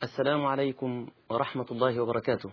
السلام عليكم ورحمة الله وبركاته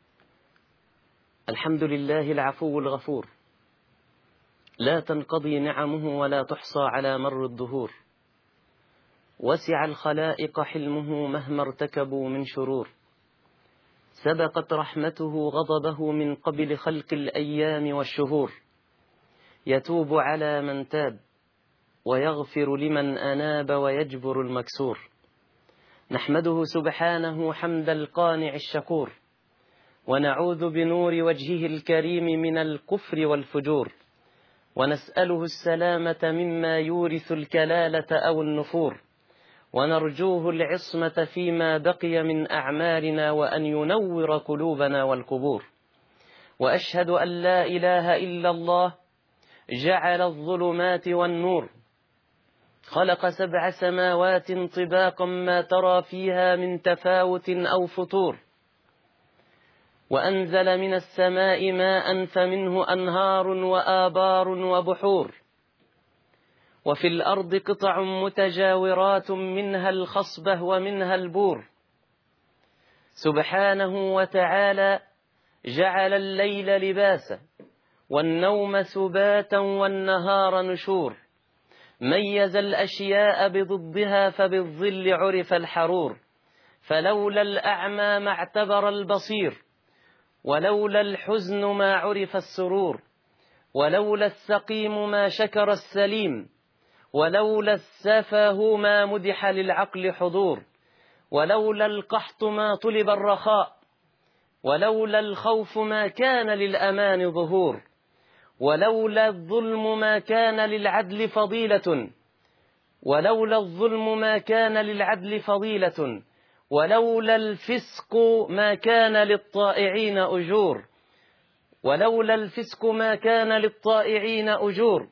الحمد لله العفو الغفور لا تنقضي نعمه ولا تحصى على مر الدهور وسع الخلائق حلمه مهما ارتكبوا من شرور سبقت رحمته غضبه من قبل خلق الأيام والشهور يتوب على من تاب ويغفر لمن أناب ويجبر المكسور نحمده سبحانه حمد القانع الشكور ونعوذ بنور وجهه الكريم من الكفر والفجور ونسأله السلامة مما يورث الكلالة أو النفور ونرجوه العصمة فيما بقي من أعمالنا وأن ينور قلوبنا والقبور وأشهد أن لا إله إلا الله جعل الظلمات والنور خلق سبع سماوات طباقا ما ترى فيها من تفاوت أو فتور وأنزل من السماء ماء فمنه أنهار وآبار وبحور وفي الأرض قطع متجاورات منها الخصبة ومنها البور سبحانه وتعالى جعل الليل لباسا والنوم سباتا والنهار نشور ميز الأشياء بضدها فبالظل عرف الحرور فلولا الأعمى ما اعتبر البصير ولولا الحزن ما عرف السرور ولولا السقيم ما شكر السليم ولولا السفه ما مدح للعقل حضور ولولا القحط ما طلب الرخاء ولولا الخوف ما كان للأمان ظهور ولولا الظلم ما كان للعدل فضيلة ولولا الظلم ما كان للعدل فضيلة ولولا الفسق ما كان للطائعين أجور ولولا الفسق ما كان للطائعين أجور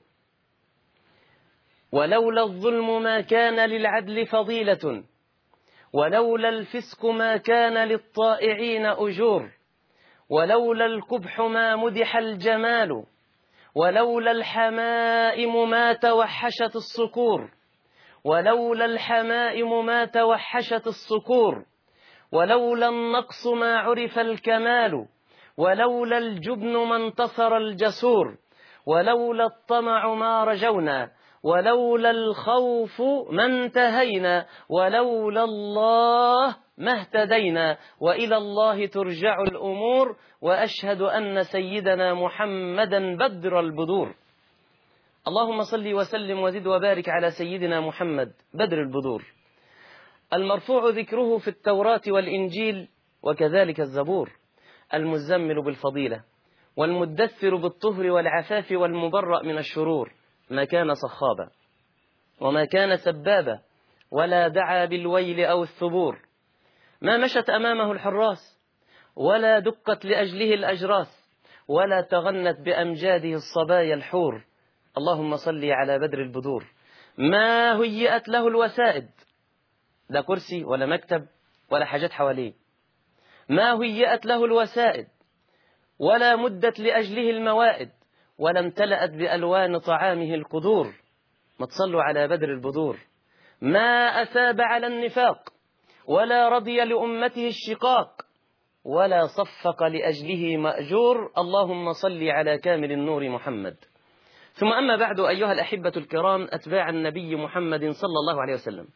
ولولا الظلم ما كان للعدل فضيلة ولولا الفسق ما كان للطائعين أجور ولولا القبح ما مدح الجمال ولولا الحمائم ما توحشت الصقور ولولا الحمائم ما توحشت الصقور ولولا النقص ما عرف الكمال ولولا الجبن ما انتصر الجسور ولولا الطمع ما رجونا ولولا الخوف ما انتهينا ولولا الله ما اهتدينا وإلى الله ترجع الأمور وأشهد أن سيدنا محمدا بدر البدور اللهم صل وسلم وزد وبارك على سيدنا محمد بدر البدور المرفوع ذكره في التوراة والإنجيل وكذلك الزبور المزمل بالفضيلة والمدثر بالطهر والعفاف والمبرأ من الشرور ما كان صخابا وما كان سبابا ولا دعا بالويل أو الثبور ما مشت أمامه الحراس ولا دقت لأجله الأجراس ولا تغنت بأمجاده الصبايا الحور اللهم صل على بدر البدور ما هيئت له الوسائد لا كرسي ولا مكتب ولا حاجات حواليه ما هيئت له الوسائد ولا مدت لأجله الموائد ولا امتلأت بألوان طعامه القدور ما تصلوا على بدر البدور ما أثاب على النفاق ولا رضي لأمته الشقاق ولا صفق لأجله مأجور اللهم صل على كامل النور محمد ثم أما بعد أيها الأحبة الكرام أتباع النبي محمد صلى الله عليه وسلم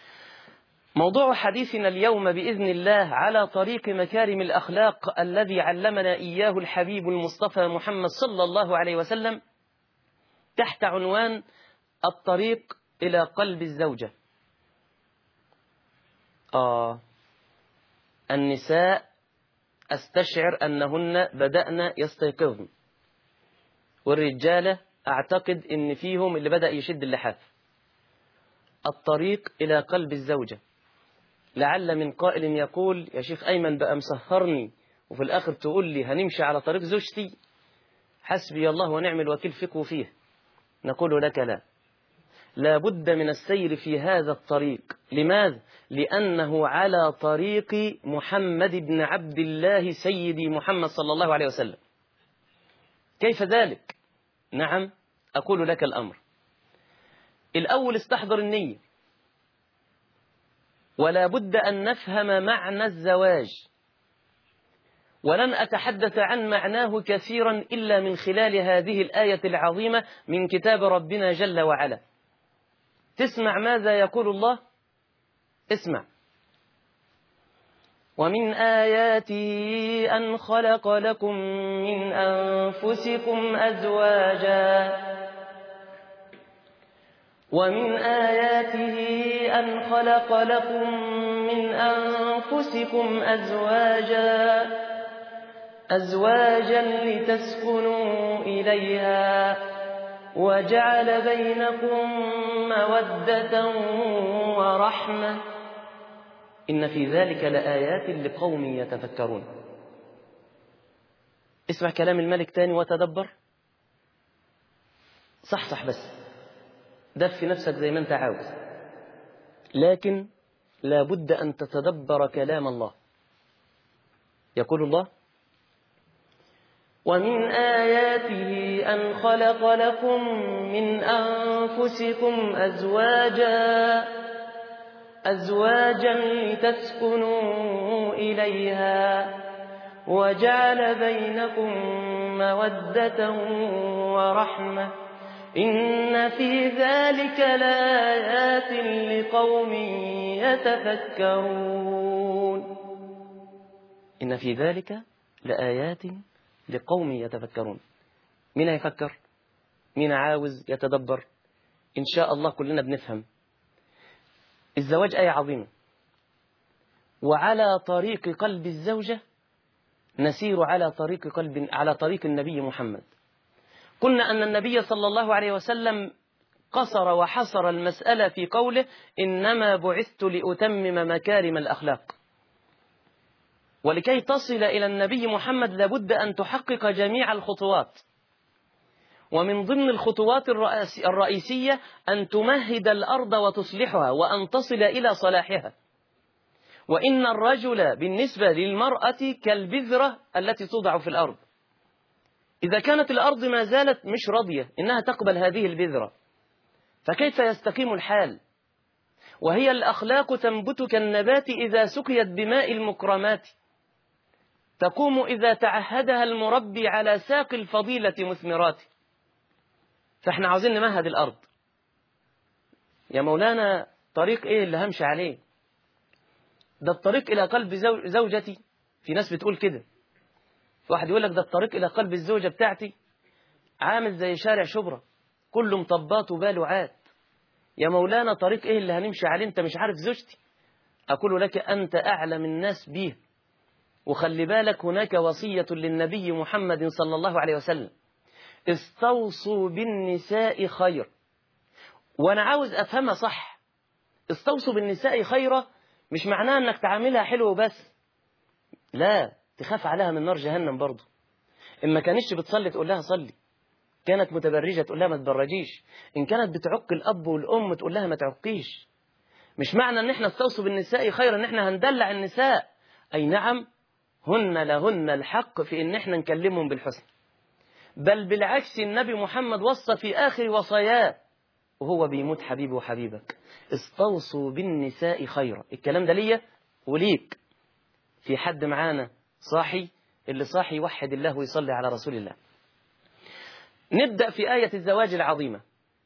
موضوع حديثنا اليوم بإذن الله على طريق مكارم الأخلاق الذي علمنا إياه الحبيب المصطفى محمد صلى الله عليه وسلم تحت عنوان الطريق إلى قلب الزوجة آه النساء أستشعر أنهن بدأن يستيقظن والرجالة أعتقد أن فيهم اللي بدأ يشد اللحاف الطريق إلى قلب الزوجة لعل من قائل يقول يا شيخ أيمن بقى مسهرني وفي الآخر تقول لي هنمشي على طريق زوجتي حسبي الله ونعم الوكيل فيك وفيه نقول لك لا لا بد من السير في هذا الطريق لماذا؟ لأنه على طريق محمد بن عبد الله سيدي محمد صلى الله عليه وسلم كيف ذلك؟ نعم أقول لك الأمر الأول استحضر النية ولا بد أن نفهم معنى الزواج ولن أتحدث عن معناه كثيرا إلا من خلال هذه الآية العظيمة من كتاب ربنا جل وعلا تسمع ماذا يقول الله اسمع ومن آياته أن خلق لكم من أنفسكم أزواجا ومن آياته أن خلق لكم من أنفسكم أزواجا أزواجا لتسكنوا إليها وجعل بينكم مودة ورحمة إن في ذلك لآيات لقوم يتفكرون اسمع كلام الملك تاني وتدبر صح صح بس دف نفسك زي ما انت عاوز لكن لابد أن تتدبر كلام الله يقول الله ومن آياته أن خلق لكم من أنفسكم أزواجا أزواجا لتسكنوا إليها وجعل بينكم مودة ورحمة إن في ذلك لآيات لقوم يتفكرون إن في ذلك لآيات لقوم يتفكرون مين هيفكر مين عاوز يتدبر إن شاء الله كلنا بنفهم الزواج آية عظيمة وعلى طريق قلب الزوجة نسير على طريق قلب على طريق النبي محمد قلنا أن النبي صلى الله عليه وسلم قصر وحصر المسألة في قوله إنما بعثت لأتمم مكارم الأخلاق ولكي تصل إلى النبي محمد لابد أن تحقق جميع الخطوات ومن ضمن الخطوات الرئيسية أن تمهد الأرض وتصلحها وأن تصل إلى صلاحها وإن الرجل بالنسبة للمرأة كالبذرة التي توضع في الأرض إذا كانت الأرض ما زالت مش راضية إنها تقبل هذه البذرة فكيف يستقيم الحال وهي الأخلاق تنبت كالنبات إذا سقيت بماء المكرمات تقوم إذا تعهدها المربي على ساق الفضيلة مثمرات فاحنا عاوزين نمهد الأرض يا مولانا طريق إيه اللي همشي عليه ده الطريق إلى قلب زوجتي في ناس بتقول كده واحد يقول لك ده الطريق إلى قلب الزوجة بتاعتي عامل زي شارع شبرا كله مطبات وباله عاد يا مولانا طريق إيه اللي هنمشي عليه أنت مش عارف زوجتي أقول لك أنت أعلم الناس بيه وخلي بالك هناك وصية للنبي محمد صلى الله عليه وسلم استوصوا بالنساء خير وانا عاوز افهمها صح استوصوا بالنساء خيرا مش معناها انك تعاملها حلو بس لا تخاف عليها من نار جهنم برضه إن ما كانتش بتصلي تقول لها صلي كانت متبرجة تقول لها ما تبرجيش إن كانت بتعق الأب والأم تقول لها ما تعقيش مش معنى إن إحنا استوصوا بالنساء خيرا إن إحنا هندلع النساء أي نعم هن لهن الحق في إن إحنا نكلمهم بالحسن بل بالعكس النبي محمد وصى في آخر وصاياه وهو بيموت حبيبي وحبيبك استوصوا بالنساء خيرا الكلام ده ليا وليك في حد معانا صاحي اللي صاحي يوحد الله ويصلي على رسول الله نبدأ في آية الزواج العظيمة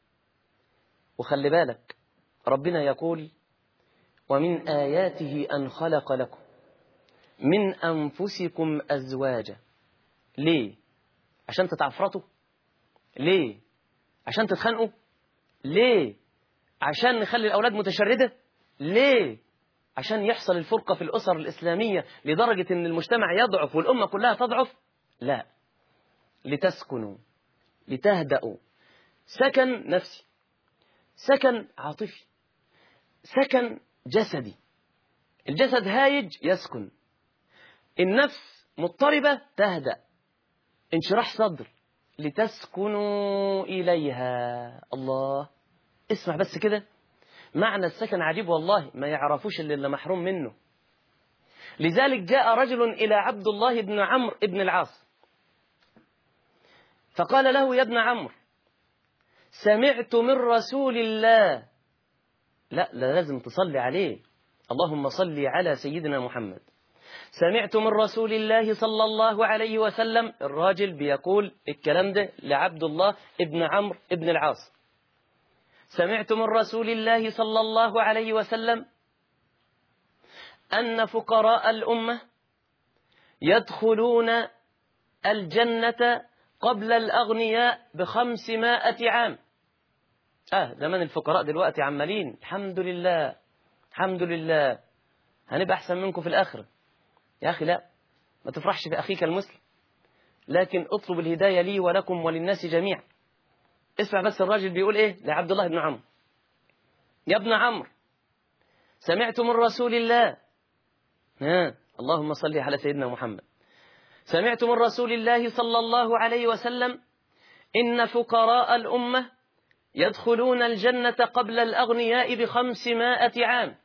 وخلي بالك ربنا يقول ومن آياته أن خلق لكم من أنفسكم أزواجا ليه عشان تتعفرطوا ليه عشان تتخانقوا ليه عشان نخلي الأولاد متشردة ليه عشان يحصل الفرقة في الأسر الإسلامية لدرجة أن المجتمع يضعف والأمة كلها تضعف لا لتسكنوا لتهدأوا سكن نفسي سكن عاطفي سكن جسدي الجسد هايج يسكن النفس مضطربة تهدأ انشراح صدر لتسكنوا إليها الله اسمع بس كده معنى السكن عجيب والله ما يعرفوش اللي, اللي محروم منه لذلك جاء رجل إلى عبد الله بن عمرو بن العاص فقال له يا ابن عمرو سمعت من رسول الله لا لا لازم تصلي عليه اللهم صل على سيدنا محمد سمعت من رسول الله صلى الله عليه وسلم الراجل بيقول الكلام ده لعبد الله ابن عمرو ابن العاص سمعت من رسول الله صلى الله عليه وسلم أن فقراء الأمة يدخلون الجنة قبل الأغنياء بخمسمائة عام آه زمان الفقراء دلوقتي عمالين الحمد لله الحمد لله هنبقى أحسن منكم في الآخرة يا أخي لا ما تفرحش في أخيك المسلم لكن اطلب الهداية لي ولكم وللناس جميعا اسمع بس الراجل بيقول ايه لعبد الله بن عمرو يا ابن عمرو سمعت من رسول الله ها اللهم صل على سيدنا محمد سمعت من رسول الله صلى الله عليه وسلم إن فقراء الأمة يدخلون الجنة قبل الأغنياء بخمسمائة عام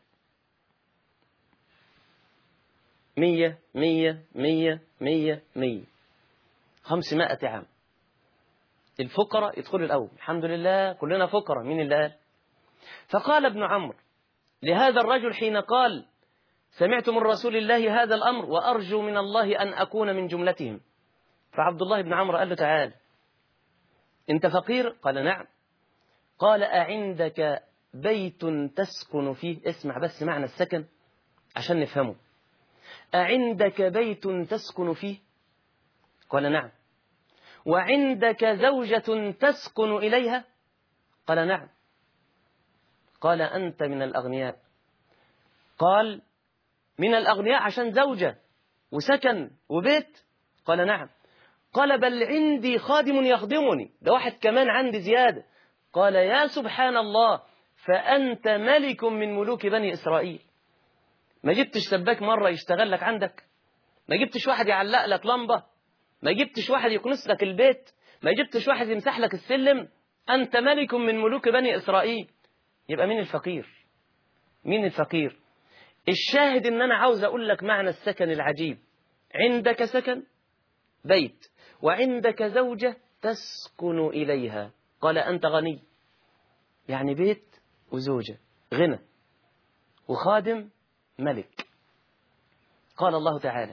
مية مية مية مية مية خمسمائة عام الفقراء يدخلوا الأول الحمد لله كلنا فقراء مين اللي قال فقال ابن عمرو لهذا الرجل حين قال سمعت من رسول الله هذا الأمر وأرجو من الله أن أكون من جملتهم فعبد الله بن عمرو قال له تعال أنت فقير قال نعم قال أعندك بيت تسكن فيه اسمع بس معنى السكن عشان نفهمه أعندك بيت تسكن فيه قال نعم وعندك زوجة تسكن إليها قال نعم قال أنت من الأغنياء قال من الأغنياء عشان زوجة وسكن وبيت قال نعم قال بل عندي خادم يخدمني ده واحد كمان عندي زيادة قال يا سبحان الله فأنت ملك من ملوك بني إسرائيل ما جبتش سباك مرة يشتغل لك عندك ما جبتش واحد يعلق لك لمبة ما جبتش واحد يكنس لك البيت ما جبتش واحد يمسح لك السلم أنت ملك من ملوك بني إسرائيل يبقى مين الفقير مين الفقير الشاهد ان انا عاوز اقول لك معنى السكن العجيب عندك سكن بيت وعندك زوجة تسكن إليها قال أنت غني يعني بيت وزوجة غنى وخادم ملك قال الله تعالى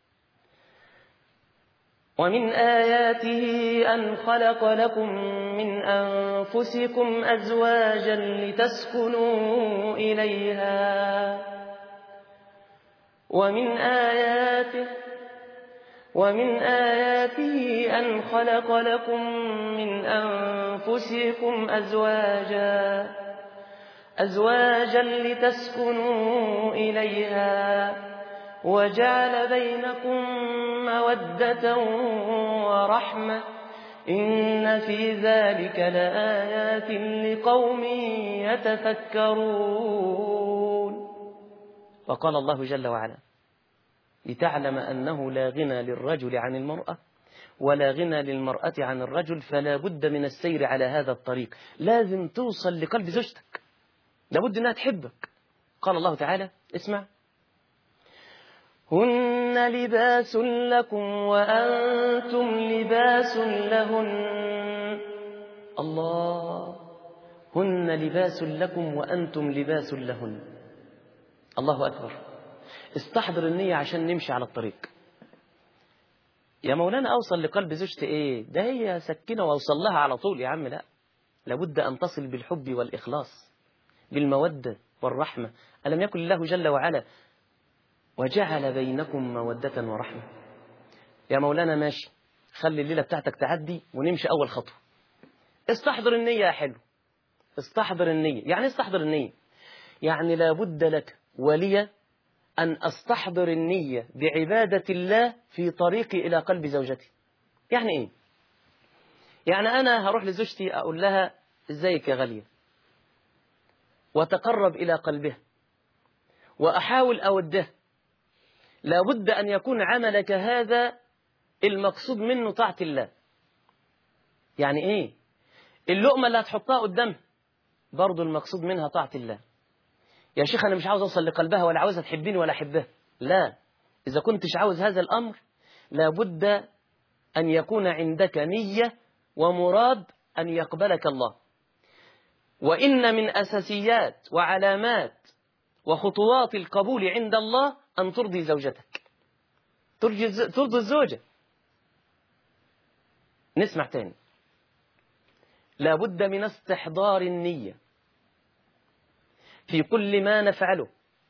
ومن آياته أن خلق لكم من أنفسكم أزواجا لتسكنوا إليها ومن آياته ومن آياته أن خلق لكم من أنفسكم أزواجا أزواجا لتسكنوا إليها وجعل بينكم مودة ورحمة إن في ذلك لآيات لقوم يتفكرون وقال الله جل وعلا لتعلم أنه لا غنى للرجل عن المرأة ولا غنى للمرأة عن الرجل فلا بد من السير على هذا الطريق لازم توصل لقلب زوجتك لابد أنها تحبك قال الله تعالى اسمع هن لباس لكم وأنتم لباس لهن الله هن لباس لكم وأنتم لباس لهن الله أكبر استحضر النية عشان نمشي على الطريق يا مولانا أوصل لقلب زوجتي إيه ده هي سكينة وأوصل لها على طول يا عم لا لابد أن تصل بالحب والإخلاص بالمودة والرحمة ألم يكن الله جل وعلا وجعل بينكم مودة ورحمة يا مولانا ماشي خلي الليلة بتاعتك تعدي ونمشي أول خطوة استحضر النية يا حلو استحضر النية يعني استحضر النية يعني لابد لك ولي أن أستحضر النية بعبادة الله في طريقي إلى قلب زوجتي يعني إيه يعني أنا هروح لزوجتي أقول لها إزيك يا غالية وتقرب إلى قلبها وأحاول أوده لابد أن يكون عملك هذا المقصود منه طاعة الله يعني إيه اللقمة اللي هتحطها قدامها برضو المقصود منها طاعة الله يا شيخ أنا مش عاوز أوصل لقلبها ولا عاوزها تحبني ولا أحبها لا إذا كنتش عاوز هذا الأمر لابد أن يكون عندك نية ومراد أن يقبلك الله وإن من أساسيات وعلامات وخطوات القبول عند الله أن ترضي زوجتك ترضي الزوجة نسمع تاني لابد من استحضار النية في كل ما نفعله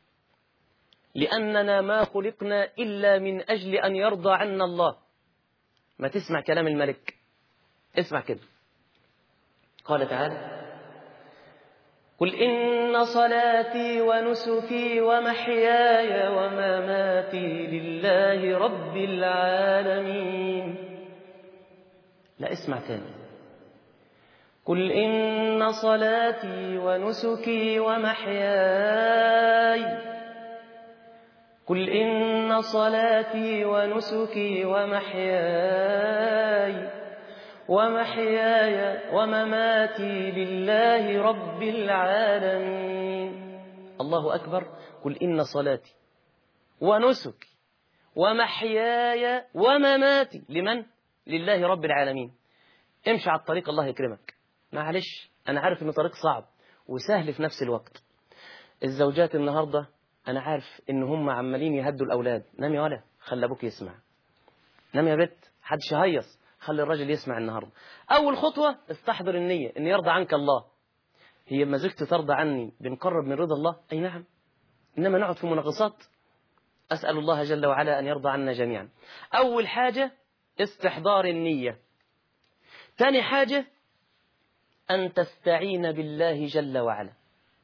لأننا ما خلقنا إلا من أجل أن يرضى عنا الله ما تسمع كلام الملك اسمع كده قال تعالى قل إن صلاتي ونسكي ومحياي ومماتي لله رب العالمين لا اسمع تاني قل إن صلاتي ونسكي ومحياي قل إن صلاتي ونسكي ومحياي ومحياي ومماتي لله رب العالمين الله أكبر قل إن صلاتي ونسكي ومحياي ومماتي لمن؟ لله رب العالمين امشي على الطريق الله يكرمك معلش أنا عارف إنه طريق صعب وسهل في نفس الوقت الزوجات النهاردة أنا عارف إن هم عمالين يهدوا الأولاد نام يا ولا خلي أبوك يسمع نام يا بت حدش هيص خلي الراجل يسمع النهاردة أول خطوة استحضر النية إن يرضى عنك الله هي ما زلت ترضى عني بنقرب من رضا الله أي نعم إنما نقعد في مناقصات أسأل الله جل وعلا أن يرضى عنا جميعا أول حاجة استحضار النية ثاني حاجة أن تستعين بالله جل وعلا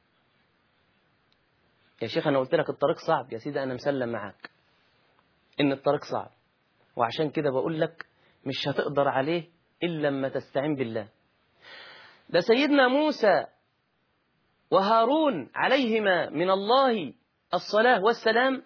يا شيخ أنا قلت لك الطريق صعب يا سيدي أنا مسلم معاك إن الطريق صعب وعشان كده بقول لك مش هتقدر عليه إلا لما تستعين بالله ده سيدنا موسى وهارون عليهما من الله الصلاة والسلام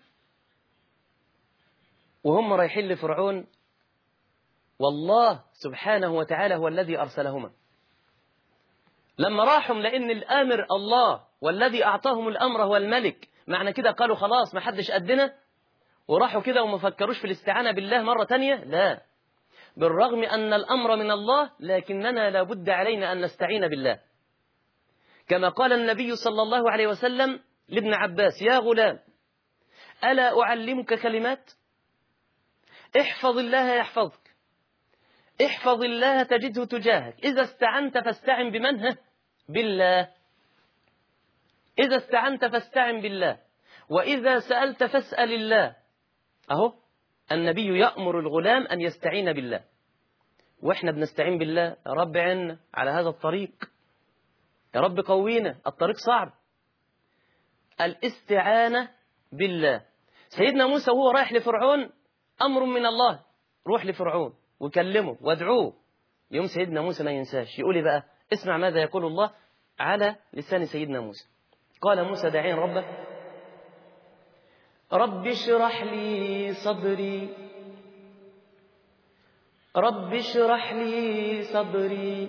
وهم رايحين لفرعون والله سبحانه وتعالى هو الذي أرسلهما لما راحوا لأن الآمر الله والذي أعطاهم الأمر هو الملك معنى كده قالوا خلاص ما حدش قدنا وراحوا كده وما فكروش في الاستعانة بالله مرة تانية لا بالرغم أن الأمر من الله لكننا لابد علينا أن نستعين بالله كما قال النبي صلى الله عليه وسلم لابن عباس يا غلام ألا أعلمك كلمات احفظ الله يحفظك احفظ الله تجده تجاهك إذا استعنت فاستعن بمن هه بالله إذا استعنت فاستعن بالله وإذا سألت فاسأل الله أهو النبي يأمر الغلام أن يستعين بالله وإحنا بنستعين بالله يا رب عنا على هذا الطريق يا رب قوينا الطريق صعب الاستعانة بالله سيدنا موسى وهو رايح لفرعون أمر من الله روح لفرعون وكلمه وادعوه يوم سيدنا موسى ما ينساش يقول بقى اسمع ماذا يقول الله على لسان سيدنا موسى قال موسى داعين ربه رب اشرح لي صدري رب اشرح لي صدري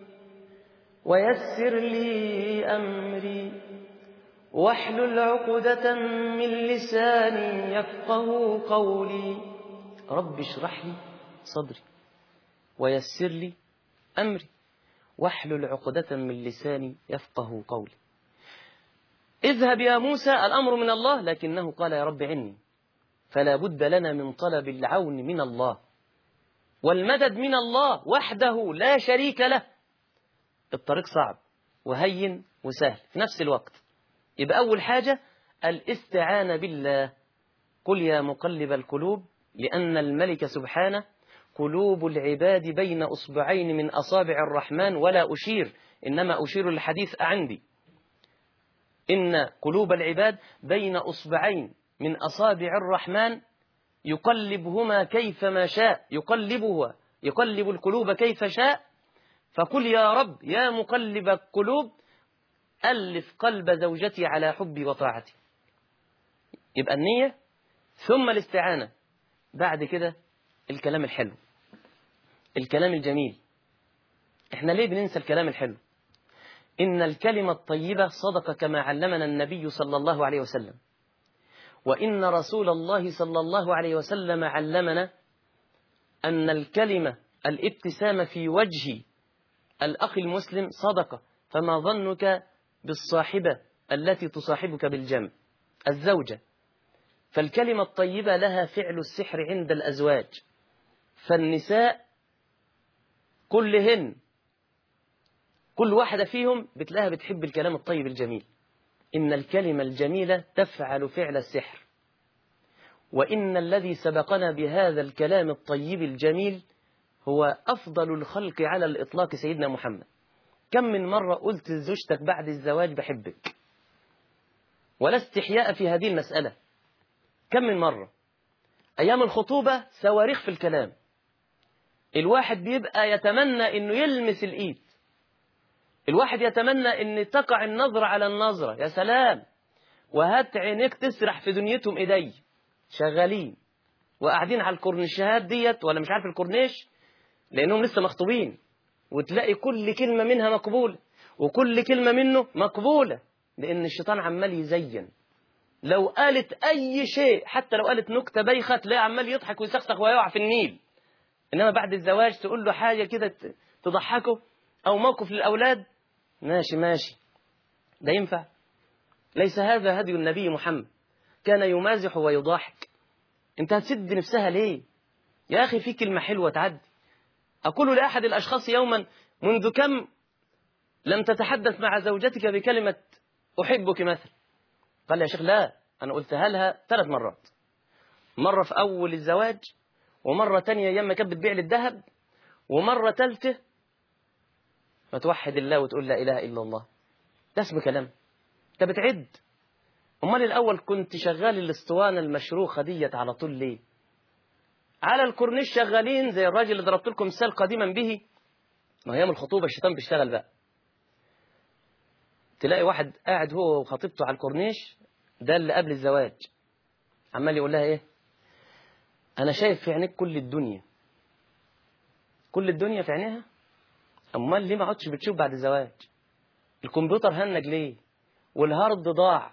ويسر لي أمري واحلل عقدة من لساني يفقه قولي رب اشرح لي صدري ويسر لي أمري واحلل عقدة من لساني يفقه قولي اذهب يا موسى الأمر من الله لكنه قال يا رب عني فلا بد لنا من طلب العون من الله والمدد من الله وحده لا شريك له الطريق صعب وهين وسهل في نفس الوقت يبقى أول حاجة الاستعانة بالله قل يا مقلب القلوب لأن الملك سبحانه قلوب العباد بين أصبعين من أصابع الرحمن ولا أشير إنما أشير الحديث عندي إن قلوب العباد بين أصبعين من أصابع الرحمن يقلبهما كيفما شاء يقلبها يقلب القلوب كيف شاء فقل يا رب يا مقلب القلوب ألف قلب زوجتي على حبي وطاعتي يبقى النية ثم الاستعانة بعد كده الكلام الحلو الكلام الجميل احنا ليه بننسى الكلام الحلو إن الكلمة الطيبة صدق كما علمنا النبي صلى الله عليه وسلم وإن رسول الله صلى الله عليه وسلم علمنا أن الكلمة الابتسامة في وجه الأخ المسلم صدقة فما ظنك بالصاحبة التي تصاحبك بالجمع الزوجة فالكلمة الطيبة لها فعل السحر عند الأزواج فالنساء كلهن كل واحدة فيهم بتلاقيها بتحب الكلام الطيب الجميل إن الكلمة الجميلة تفعل فعل السحر وإن الذي سبقنا بهذا الكلام الطيب الجميل هو أفضل الخلق على الإطلاق سيدنا محمد كم من مرة قلت لزوجتك بعد الزواج بحبك ولا استحياء في هذه المسألة كم من مرة أيام الخطوبة صواريخ في الكلام الواحد بيبقى يتمنى أنه يلمس الإيد الواحد يتمنى أن تقع النظرة على النظرة يا سلام وهات عينيك تسرح في دنيتهم إيدي شغالين وقاعدين على الكورنيشات ديت ولا مش عارف الكورنيش لأنهم لسه مخطوبين وتلاقي كل كلمة منها مقبولة وكل كلمة منه مقبولة لأن الشيطان عمال يزين لو قالت أي شيء حتى لو قالت نكتة بايخة تلاقي عمال يضحك ويسخسخ ويقع في النيل إنما بعد الزواج تقول له حاجة كده تضحكه أو موقف للأولاد ماشي ماشي ده ينفع ليس هذا هدي النبي محمد كان يمازح ويضاحك انت هتسد نفسها ليه يا أخي في كلمة حلوة تعدي أقول لأحد الأشخاص يوما منذ كم لم تتحدث مع زوجتك بكلمة أحبك مثلا قال يا شيخ لا أنا قلتها لها ثلاث مرات مرة في أول الزواج ومرة تانية يما كانت بتبيع لي الذهب ومرة ثالثة فتوحد الله وتقول لا إله إلا الله ده اسم كلام أنت بتعد أمال الأول كنت شغال الاسطوانة المشروخة ديت على طول ليه على الكورنيش شغالين زي الراجل اللي ضربت لكم مثال قديما به ما ايام الخطوبة الشيطان بيشتغل بقى تلاقي واحد قاعد هو وخطيبته على الكورنيش ده اللي قبل الزواج عمال يقول لها ايه انا شايف في عينيك كل الدنيا كل الدنيا في عينيها امال ليه ما عدتش بتشوف بعد الزواج الكمبيوتر هنج ليه والهارد ضاع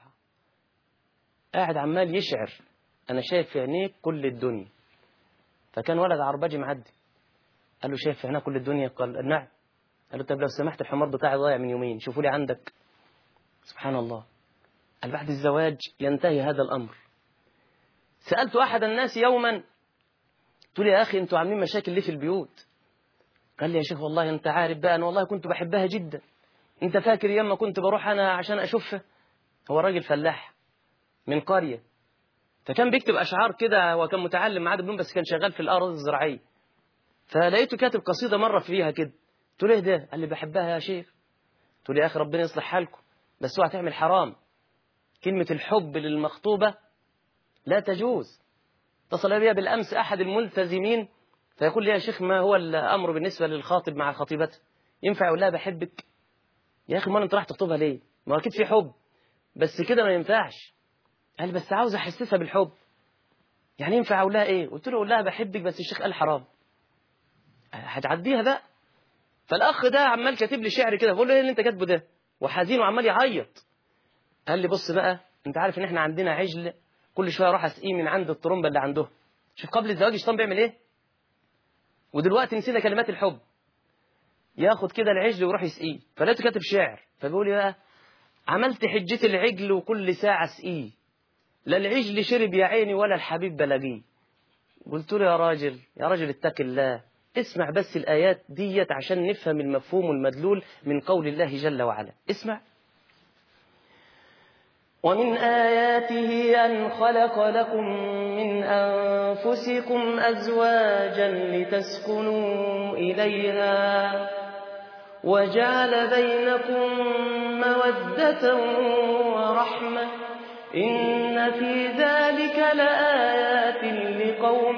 قاعد عمال يشعر انا شايف في عينيك كل الدنيا فكان ولد عرباجي معدي قال له شايف في عينيك كل الدنيا قال نعم قال له طب لو سمحت الحمار بتاعي ضايع من يومين شوفوا لي عندك سبحان الله قال بعد الزواج ينتهي هذا الأمر سألت أحد الناس يوما قلت له يا أخي أنتوا عاملين مشاكل ليه في البيوت قال لي يا شيخ والله أنت عارف بقى أنا والله كنت بحبها جدا أنت فاكر ياما كنت بروح أنا عشان أشوفها هو راجل فلاح من قرية فكان بيكتب أشعار كده هو كان متعلم معاه دبلوم بس كان شغال في الأرض الزراعية فلقيته كاتب قصيدة مرة فيها كده قلت له ايه ده قال لي بحبها يا شيخ قلت له يا أخي ربنا يصلح حالكم بس اوعى تعمل حرام كلمة الحب للمخطوبة لا تجوز اتصل بي بالأمس أحد الملتزمين فيقول لي يا شيخ ما هو الأمر بالنسبة للخاطب مع خطيبته ينفع يقول لها بحبك يا أخي ما أنت راح تخطبها ليه ما أكيد في حب بس كده ما ينفعش قال بس عاوز أحسسها بالحب يعني ينفع أقول لها إيه قلت له أقول لها بحبك بس الشيخ قال حرام هتعديها بقى فالأخ ده عمال كاتب لي شعر كده بقول له إيه اللي أنت كاتبه ده وحزين وعمال يعيط قال لي بص بقى انت عارف ان احنا عندنا عجل كل شويه اروح اسقيه من عند الطرمبه اللي عنده شوف قبل الزواج الشيطان بيعمل ايه ودلوقتي نسينا كلمات الحب ياخد كده العجل ويروح يسقيه فلقيته كاتب شعر فبيقول لي بقى عملت حجة العجل وكل ساعة اسقيه لا العجل شرب يا عيني ولا الحبيب بلاقيه قلت له يا راجل يا راجل اتق الله اسمع بس الآيات ديت عشان نفهم المفهوم المدلول من قول الله جل وعلا اسمع ومن آياته أن خلق لكم من أنفسكم أزواجا لتسكنوا إليها وجعل بينكم مودة ورحمة إن في ذلك لآيات لقوم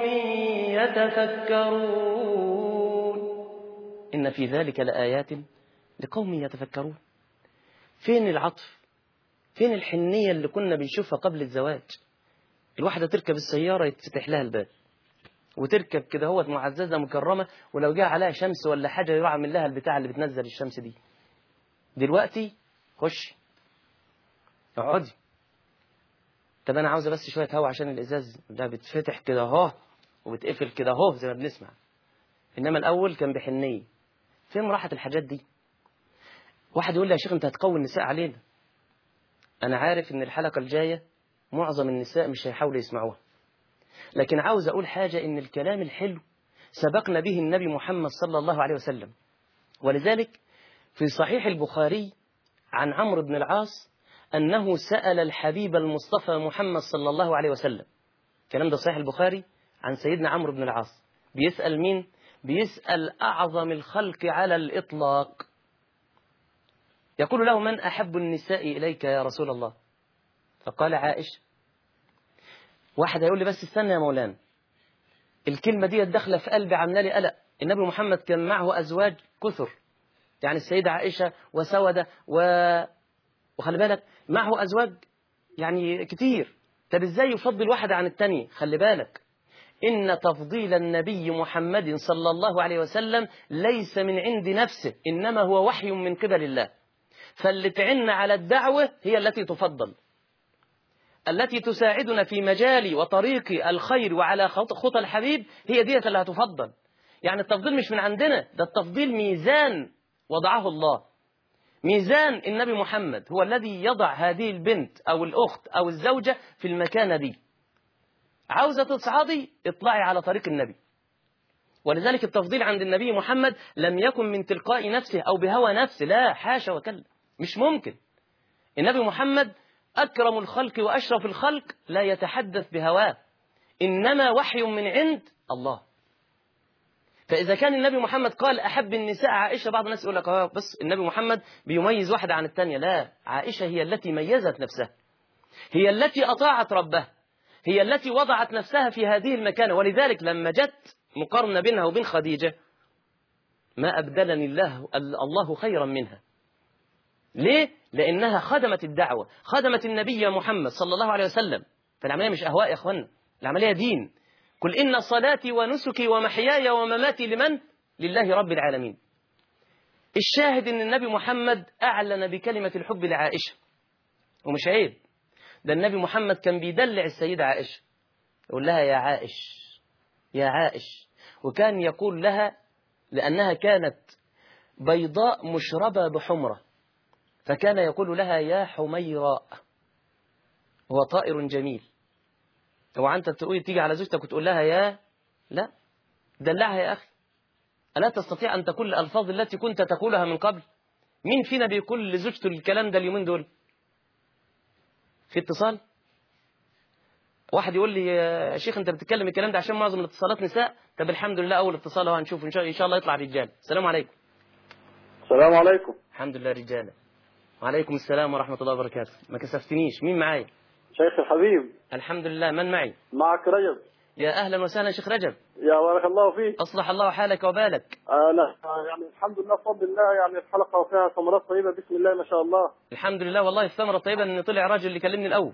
يتفكرون إن في ذلك لآيات لقوم يتفكرون فين العطف فين الحنية اللي كنا بنشوفها قبل الزواج الواحدة تركب السيارة يتفتح لها الباب وتركب كده هو معززة مكرمة ولو جاء عليها شمس ولا حاجة يروح من لها البتاع اللي بتنزل الشمس دي دلوقتي خش اقعدي طب انا عاوزه بس شويه هوا عشان الازاز ده بتفتح كده اهو وبتقفل كده اهو زي ما بنسمع انما الاول كان بحنيه فين راحت الحاجات دي واحد يقول لي يا شيخ انت هتقوي النساء علينا أنا عارف إن الحلقة الجاية معظم النساء مش هيحاولوا يسمعوها لكن عاوز أقول حاجة إن الكلام الحلو سبقنا به النبي محمد صلى الله عليه وسلم ولذلك في صحيح البخاري عن عمرو بن العاص أنه سأل الحبيب المصطفى محمد صلى الله عليه وسلم الكلام ده صحيح البخاري عن سيدنا عمرو بن العاص بيسأل مين؟ بيسأل أعظم الخلق على الإطلاق يقول له من أحب النساء إليك يا رسول الله فقال عائشة واحد هيقول لي بس استنى يا مولانا الكلمة دي داخلة في قلبي عاملة لي قلق النبي محمد كان معه أزواج كثر يعني السيدة عائشة وسودة و... وخلي بالك معه أزواج يعني كتير طب ازاي يفضل واحد عن التاني خلي بالك إن تفضيل النبي محمد صلى الله عليه وسلم ليس من عند نفسه إنما هو وحي من قبل الله فاللي تعن على الدعوة هي التي تفضل التي تساعدنا في مجال وطريق الخير وعلى خطى الحبيب هي ديت اللي هتفضل يعني التفضيل مش من عندنا ده التفضيل ميزان وضعه الله ميزان النبي محمد هو الذي يضع هذه البنت أو الأخت أو الزوجة في المكانة دي عاوزة تصعدي اطلعي على طريق النبي ولذلك التفضيل عند النبي محمد لم يكن من تلقاء نفسه أو بهوى نفسه لا حاشا وكلا مش ممكن النبي محمد أكرم الخلق وأشرف الخلق لا يتحدث بهواه إنما وحي من عند الله فإذا كان النبي محمد قال أحب النساء عائشة بعض الناس يقول لك اه بس النبي محمد بيميز واحدة عن الثانية لا عائشة هي التي ميزت نفسها هي التي أطاعت ربها هي التي وضعت نفسها في هذه المكانة ولذلك لما جت مقارنة بينها وبين خديجة ما أبدلني الله الله خيرا منها ليه؟ لأنها خدمت الدعوة خدمت النبي محمد صلى الله عليه وسلم فالعملية مش أهواء يا أخوانا العملية دين قل إن صلاتي ونسكي ومحياي ومماتي لمن؟ لله رب العالمين الشاهد أن النبي محمد أعلن بكلمة الحب لعائشة ومش عيب ده النبي محمد كان بيدلع السيدة عائشة يقول لها يا عائش يا عائش وكان يقول لها لأنها كانت بيضاء مشربة بحمرة فكان يقول لها يا حميراء هو طائر جميل هو أنت تقول تيجي على زوجتك وتقول لها يا لا دلعها يا أخي ألا تستطيع أن تقول الألفاظ التي كنت تقولها من قبل مين فينا بيقول لزوجته الكلام ده اليومين دول في اتصال واحد يقول لي يا شيخ انت بتتكلم الكلام ده عشان معظم الاتصالات نساء طب الحمد لله اول اتصال اهو هنشوف ان شاء, إن شاء الله يطلع رجال السلام عليكم السلام عليكم الحمد لله رجاله وعليكم السلام ورحمه الله وبركاته ما كسفتنيش مين معايا شيخ الحبيب الحمد لله من معي معك رجب يا اهلا وسهلا شيخ رجب يا بارك الله فيك اصلح الله حالك وبالك انا يعني الحمد لله بفضل الله يعني الحلقه وفيها ثمرات طيبه بسم الله ما شاء الله الحمد لله والله الثمره الطيبه ان طلع راجل اللي كلمني الاول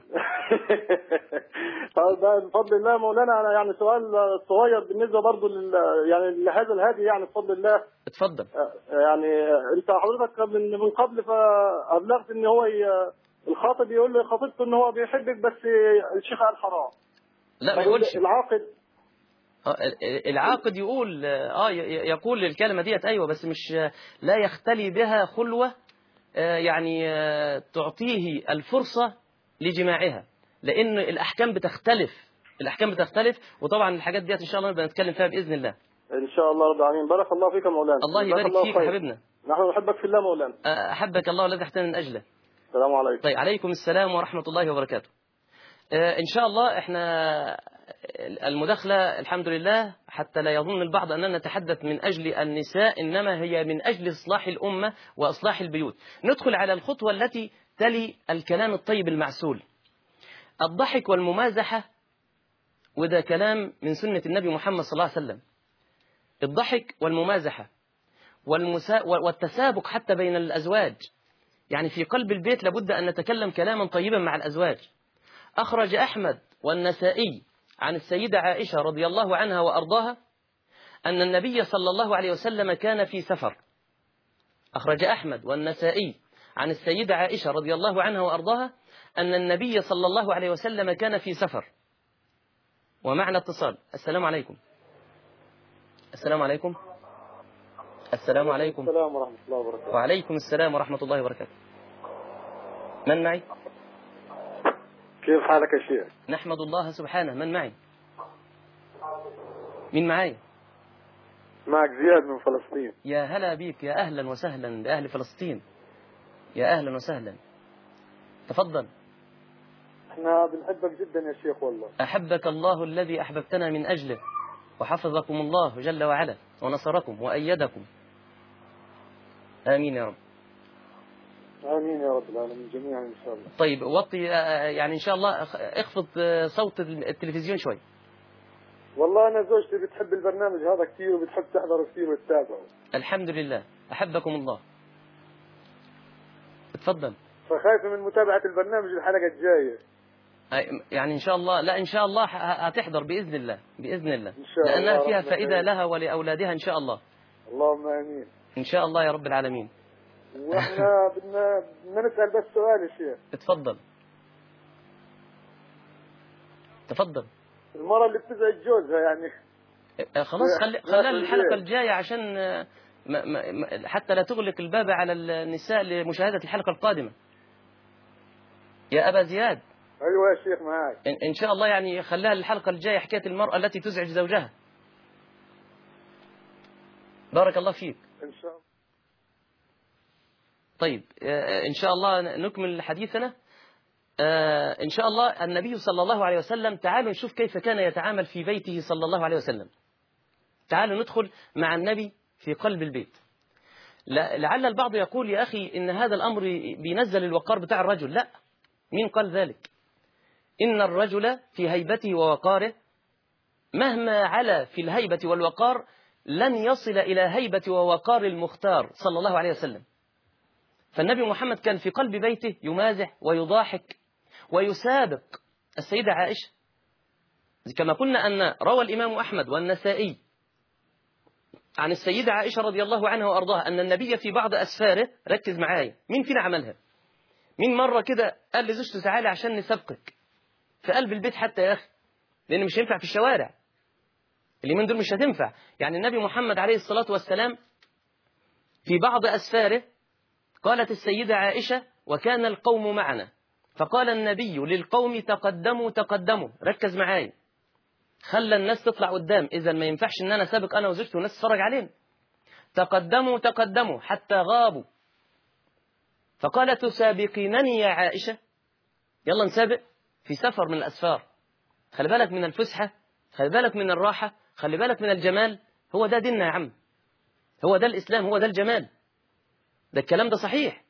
طيب بفضل الله مولانا انا يعني سؤال صغير بالنسبه برضه لل يعني لهذا الهادي يعني بفضل الله اتفضل يعني انت حضرتك من من قبل فابلغت ان هو ي- الخاطب يقول لخطيبته ان هو بيحبك بس الشيخ قال حرام لا ما يقولش العاقد آه، العاقد يقول اه ي- يقول الكلمه ديت ايوه بس مش لا يختلي بها خلوه آه، يعني آه، تعطيه الفرصه لجماعها لان الاحكام بتختلف الاحكام بتختلف وطبعا الحاجات ديت ان شاء الله نبقى نتكلم فيها باذن الله ان شاء الله رب العالمين بارك الله فيك يا مولانا الله جزاك يبارك فيك يا خير. حبيبنا نحن نحبك في الله مولانا آه، احبك الله الذي احتنا من اجله السلام عليكم طيب عليكم السلام ورحمة الله وبركاته آه، إن شاء الله إحنا المداخلة الحمد لله حتى لا يظن البعض أننا نتحدث من أجل النساء إنما هي من أجل إصلاح الأمة وإصلاح البيوت ندخل على الخطوة التي تلي الكلام الطيب المعسول الضحك والممازحة وده كلام من سنة النبي محمد صلى الله عليه وسلم الضحك والممازحة والمسا... والتسابق حتى بين الأزواج يعني في قلب البيت لابد أن نتكلم كلاما طيبا مع الأزواج أخرج أحمد والنسائي عن السيدة عائشة رضي الله عنها وأرضاها أن النبي صلى الله عليه وسلم كان في سفر أخرج أحمد والنسائي عن السيدة عائشة رضي الله عنها وأرضاها أن النبي صلى الله عليه وسلم كان في سفر ومعنى اتصال السلام عليكم السلام عليكم السلام عليكم السلام ورحمة الله وبركاته وعليكم السلام ورحمة الله وبركاته من معي؟ كيف حالك يا شيخ؟ نحمد الله سبحانه من معي مين معايا معك زياد من فلسطين يا هلا بيك يا أهلا وسهلا بأهل فلسطين يا أهلا وسهلا تفضل احنا بنحبك جدا يا شيخ والله أحبك الله الذي أحببتنا من أجله وحفظكم الله جل وعلا ونصركم وأيدكم آمين يا رب امين يا رب العالمين جميعا ان شاء الله طيب وطي آه، يعني إن شاء الله أخ- اخفض آه، صوت التلفزيون شوي والله انا زوجتي بتحب البرنامج هذا كثير وبتحب تحضر كثير وتتابعه الحمد لله أحبكم الله اتفضل فخايفه من متابعه البرنامج الحلقه الجايه أي- يعني إن شاء الله لا إن شاء الله ه- هتحضر بإذن الله بإذن الله إن شاء الله لأنها فيها ربنا فائدة يعين. لها ولأولادها إن شاء الله اللهم امين إن شاء الله يا رب العالمين واحنا بدنا بدنا نسال بس سؤال يا شيخ اتفضل تفضل المراه اللي بتزعج جوزها يعني آه، خلاص خلي لا خلال تنزل. الحلقة الجاية عشان آه، ما ما ما- حتى لا تغلق الباب على النساء لمشاهدة الحلقة القادمة يا أبا زياد ايوه يا شيخ معك إن, إن شاء الله يعني خلاها الحلقة الجاية حكاية المرأة التي تزعج زوجها بارك الله فيك ان شاء الله طيب آه، إن شاء الله نكمل حديثنا آه، إن شاء الله النبي صلى الله عليه وسلم تعالوا نشوف كيف كان يتعامل في بيته صلى الله عليه وسلم تعالوا ندخل مع النبي في قلب البيت لا- لعل البعض يقول يا أخي إن هذا الأمر بينزل الوقار بتاع الرجل لا مين قال ذلك إن الرجل في هيبته ووقاره مهما علا في الهيبة والوقار لن يصل إلى هيبة ووقار المختار صلى الله عليه وسلم فالنبي محمد كان في قلب بيته يمازح ويضاحك ويسابق السيدة عائشة كما قلنا أن روى الإمام أحمد والنسائي عن السيدة عائشة رضي الله عنها وأرضاها أن النبي في بعض أسفاره ركز معايا مين فينا عملها مين مرة كده قال لزوجته تعالى عشان نسابقك في قلب البيت حتى يا أخي لأن مش هينفع في الشوارع اليومين دول مش هتنفع يعني النبي محمد عليه الصلاة والسلام في بعض أسفاره قالت السيدة عائشة وكان القوم معنا فقال النبي للقوم تقدموا تقدموا ركز معايا خلى الناس تطلع قدام إذا ما ينفعش إن أنا سابق أنا وزوجتي والناس تتفرج علينا تقدموا تقدموا حتى غابوا فقال تسابقينني يا عائشة يلا نسابق في سفر من الأسفار خلي بالك من الفسحة خلي بالك من الراحة خلي بالك من الجمال هو ده ديننا يا عم هو ده الإسلام هو ده الجمال ده الكلام ده صحيح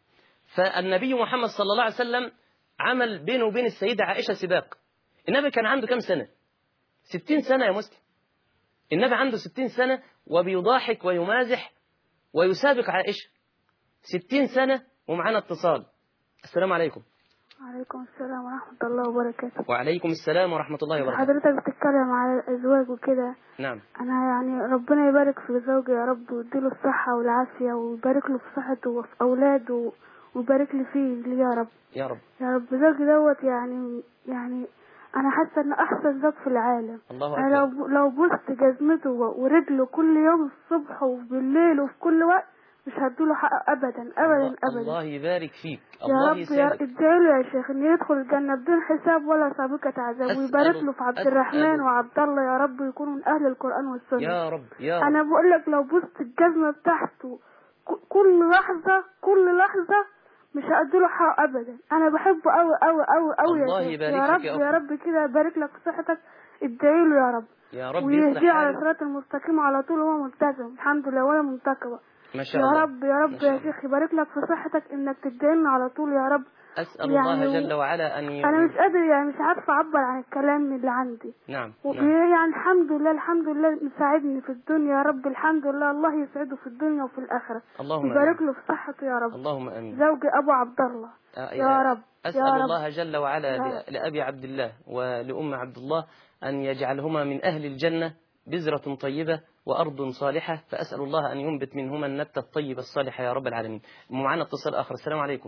فالنبي محمد صلى الله عليه وسلم عمل بينه وبين السيدة عائشة سباق النبي كان عنده كم سنة ستين سنة يا مسلم النبي عنده ستين سنة وبيضاحك ويمازح ويسابق عائشة ستين سنة ومعانا اتصال السلام عليكم وعليكم السلام ورحمة الله وبركاته وعليكم السلام ورحمة الله وبركاته حضرتك بتتكلم على الأزواج وكده نعم أنا يعني ربنا يبارك في زوجي يا رب ويديله الصحة والعافية ويبارك له في صحته وفي أولاده ويبارك لي فيه ليه يا رب يا رب يا رب زوجي دوت يعني يعني أنا حاسة إنه أحسن زوج في العالم الله أنا أكبر لو لو بوست جزمته و- ورجله كل يوم الصبح وبالليل وفي كل وقت مش هديله حقه أبدا أبدا الله, أبدا الله يبارك فيك يا الله رب يا يسعدك ادعيله يا شيخ انه يدخل الجنة بدون حساب ولا سابقة عذاب أسأل- ويبارك له في عبد أسأل- الرحمن وعبد الله يا رب يكونوا من أهل القرآن والسنة يا رب يا رب أنا بقول لك لو بوست الجزمة بتاعته ك- كل لحظة كل لحظة مش هأديله حقه أبدا أنا بحبه أوي أوي أوي أوي الله يا شيخ يبارك يا فيك رب يا يا أخي. رب كده يبارك لك في صحتك ادعيله يا رب يا رب يصلح ويهديه على حاله الصراط المستقيم على طول وهو ملتزم الحمد لله ولا منتقبة ما شاء يا الله رب يا ما رب شاء يا الله. شيخ يبارك لك في صحتك انك تدعينا على طول يا رب أسأل يعني الله و- جل وعلا أن ي... انا مش قادر يعني مش عارفه اعبر عن الكلام اللي عندي نعم و- نعم يعني الحمد لله الحمد لله مساعدني في الدنيا يا رب الحمد لله الله يسعده في الدنيا وفي الاخره اللهم يبارك آمين له في صحته يا رب اللهم آمين زوجي ابو عبد الله آه، يا رب أسأل يا رب الله جل وعلا يا ل- لأبي عبد الله ولأم عبد الله أن يجعلهما من أهل الجنة بذرة طيبة وأرض صالحة فأسأل الله أن ينبت منهما النبتة الطيبة الصالحة يا رب العالمين معنا اتصال آخر السلام عليكم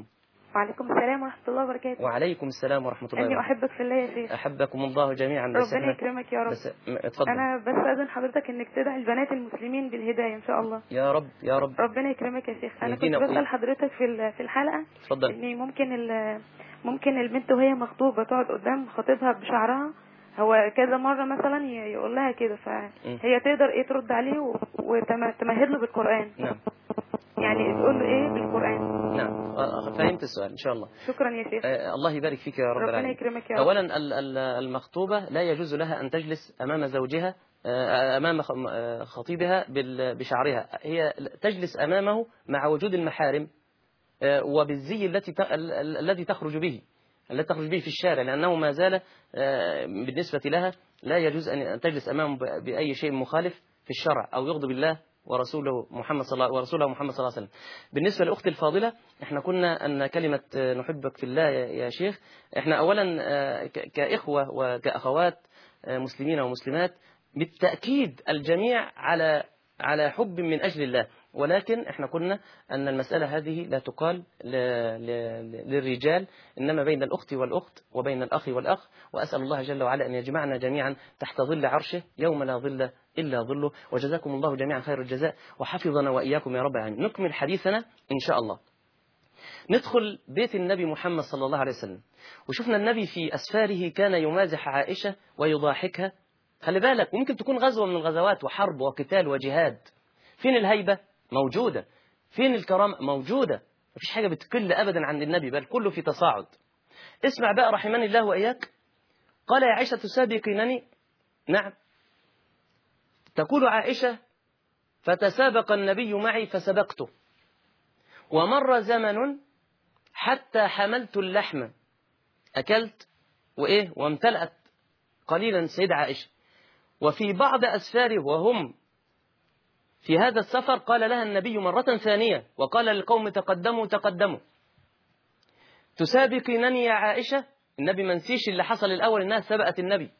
وعليكم السلام ورحمة الله وبركاته وعليكم السلام ورحمة الله إني وبركاته أحبك في الله يا شيخ أحبكم الله جميعا بس ربنا احنا يكرمك يا رب بس م- اتفضل أنا بس أذن حضرتك إنك تدعي البنات المسلمين بالهداية إن شاء الله يا رب يا رب ربنا يكرمك يا شيخ أنا كنت يهدينا بسأل وإياك. حضرتك في ال- في الحلقة اتفضل إن ممكن ال ممكن البنت وهي مخطوبة تقعد قدام خطيبها بشعرها هو كذا مرة مثلا ي- يقول لها كده فهي تقدر إيه ترد عليه وتمهد له بالقرآن نعم يعني تقول له إيه بالقرآن نعم آه، فهمت السؤال إن شاء الله شكرا يا شيخ آه، الله يبارك فيك يا رب ربنا العالمين يكرمك يا رب أولا ال- ال- المخطوبة لا يجوز لها أن تجلس أمام زوجها آه، أمام خ- آه، خطيبها بال- بشعرها هي تجلس أمامه مع وجود المحارم آه، وبالزي التي ت- ال- ال- الذي تخرج به الذي تخرج به في الشارع لأنه ما زال آه، بالنسبة لها لا يجوز أن تجلس أمامه ب- بأي شيء مخالف في الشرع أو يغضب الله ورسوله محمد صلى الله ورسوله محمد صلى الله عليه وسلم. بالنسبة لأختي الفاضلة احنا كنا أن كلمة آه، نحبك في الله يا يا شيخ احنا أولا آه، ك- كإخوة وكأخوات آه، مسلمين ومسلمات بالتأكيد الجميع على على حب من أجل الله ولكن احنا قلنا أن المسألة هذه لا تقال ل- ل- للرجال إنما بين الأخت والأخت وبين الأخ والأخ وأسأل الله جل وعلا أن يجمعنا جميعا تحت ظل عرشه يوم لا ظل إلا ظله وجزاكم الله جميعا خير الجزاء وحفظنا وإياكم يا رب العالمين نكمل حديثنا إن شاء الله ندخل بيت النبي محمد صلى الله عليه وسلم وشفنا النبي في أسفاره كان يمازح عائشة ويضاحكها خلي بالك ممكن تكون غزوة من الغزوات وحرب وقتال وجهاد فين الهيبة موجودة فين الكرامة موجودة مفيش حاجة بتقل أبدا عند النبي بل كله في تصاعد اسمع بقى رحمني الله وإياك قال يا عائشة تسابقينني نعم تقول عائشة فتسابق النبي معي فسبقته ومر زمن حتى حملت اللحم أكلت وإيه وامتلأت قليلا سيدة عائشة وفي بعض أسفاره وهم في هذا السفر قال لها النبي مرة ثانية وقال للقوم تقدموا تقدموا تسابقينني يا عائشة النبي منسيش اللي حصل الأول إنها سبقت النبي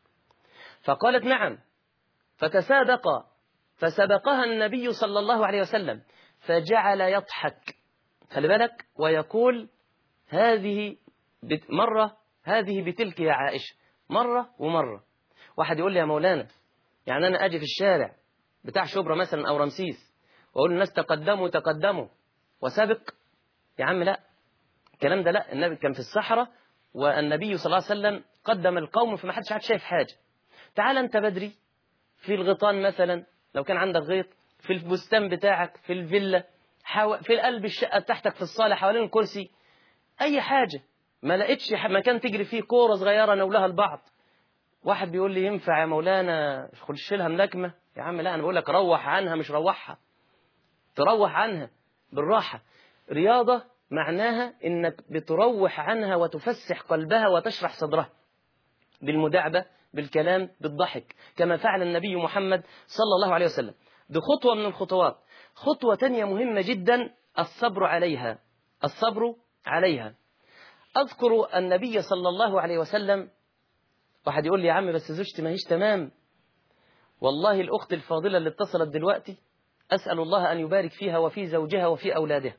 فقالت نعم فتسابق فسبقها النبي صلى الله عليه وسلم فجعل يضحك خلي بالك ويقول هذه بت- مرة هذه بتلك يا عائشة مرة ومرة واحد يقول لي يا مولانا يعني أنا أجي في الشارع بتاع شبرا مثلا أو رمسيس وأقول للناس تقدموا تقدموا وسابق يا عم لا الكلام ده لا النبي كان في الصحراء والنبي صلى الله عليه وسلم قدم القوم فما حدش عاد شايف حاجة تعال أنت بدري في الغيطان مثلا لو كان عندك غيط في البستان بتاعك في الفيلا حو... في قلب الشقة بتاعتك في الصالة حوالين الكرسي أي حاجة ما لقيتش ح- مكان تجري فيه كورة صغيرة نولها البعض واحد بيقول لي ينفع يا مولانا خش لها ملاكمة يا عم لا أنا بقول لك روح عنها مش روحها تروح عنها بالراحة رياضة معناها إنك بتروح عنها وتفسح قلبها وتشرح صدرها بالمداعبة بالكلام بالضحك كما فعل النبي محمد صلى الله عليه وسلم دي خطوة من الخطوات خطوة تانية مهمة جدا الصبر عليها الصبر عليها أذكر النبي صلى الله عليه وسلم واحد يقول لي يا عم بس زوجتي ما هيش تمام والله الأخت الفاضلة اللي اتصلت دلوقتي أسأل الله أن يبارك فيها وفي زوجها وفي أولادها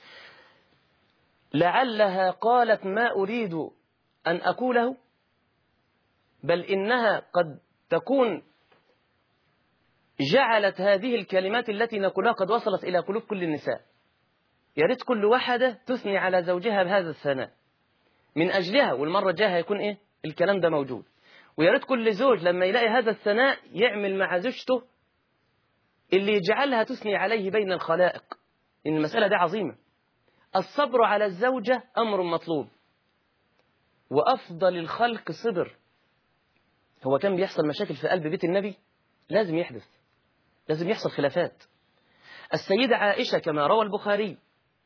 لعلها قالت ما أريد أن أقوله بل إنها قد تكون جعلت هذه الكلمات التي نقولها قد وصلت إلى قلوب كل النساء يا ريت كل واحدة تثني على زوجها بهذا الثناء من أجلها والمرة الجاية هيكون إيه الكلام ده موجود ويا ريت كل زوج لما يلاقي هذا الثناء يعمل مع زوجته اللي يجعلها تثني عليه بين الخلائق إن المسألة دي عظيمة الصبر على الزوجة أمر مطلوب وأفضل الخلق صبر هو كان بيحصل مشاكل في قلب بيت النبي لازم يحدث لازم يحصل خلافات السيدة عائشة كما روى البخاري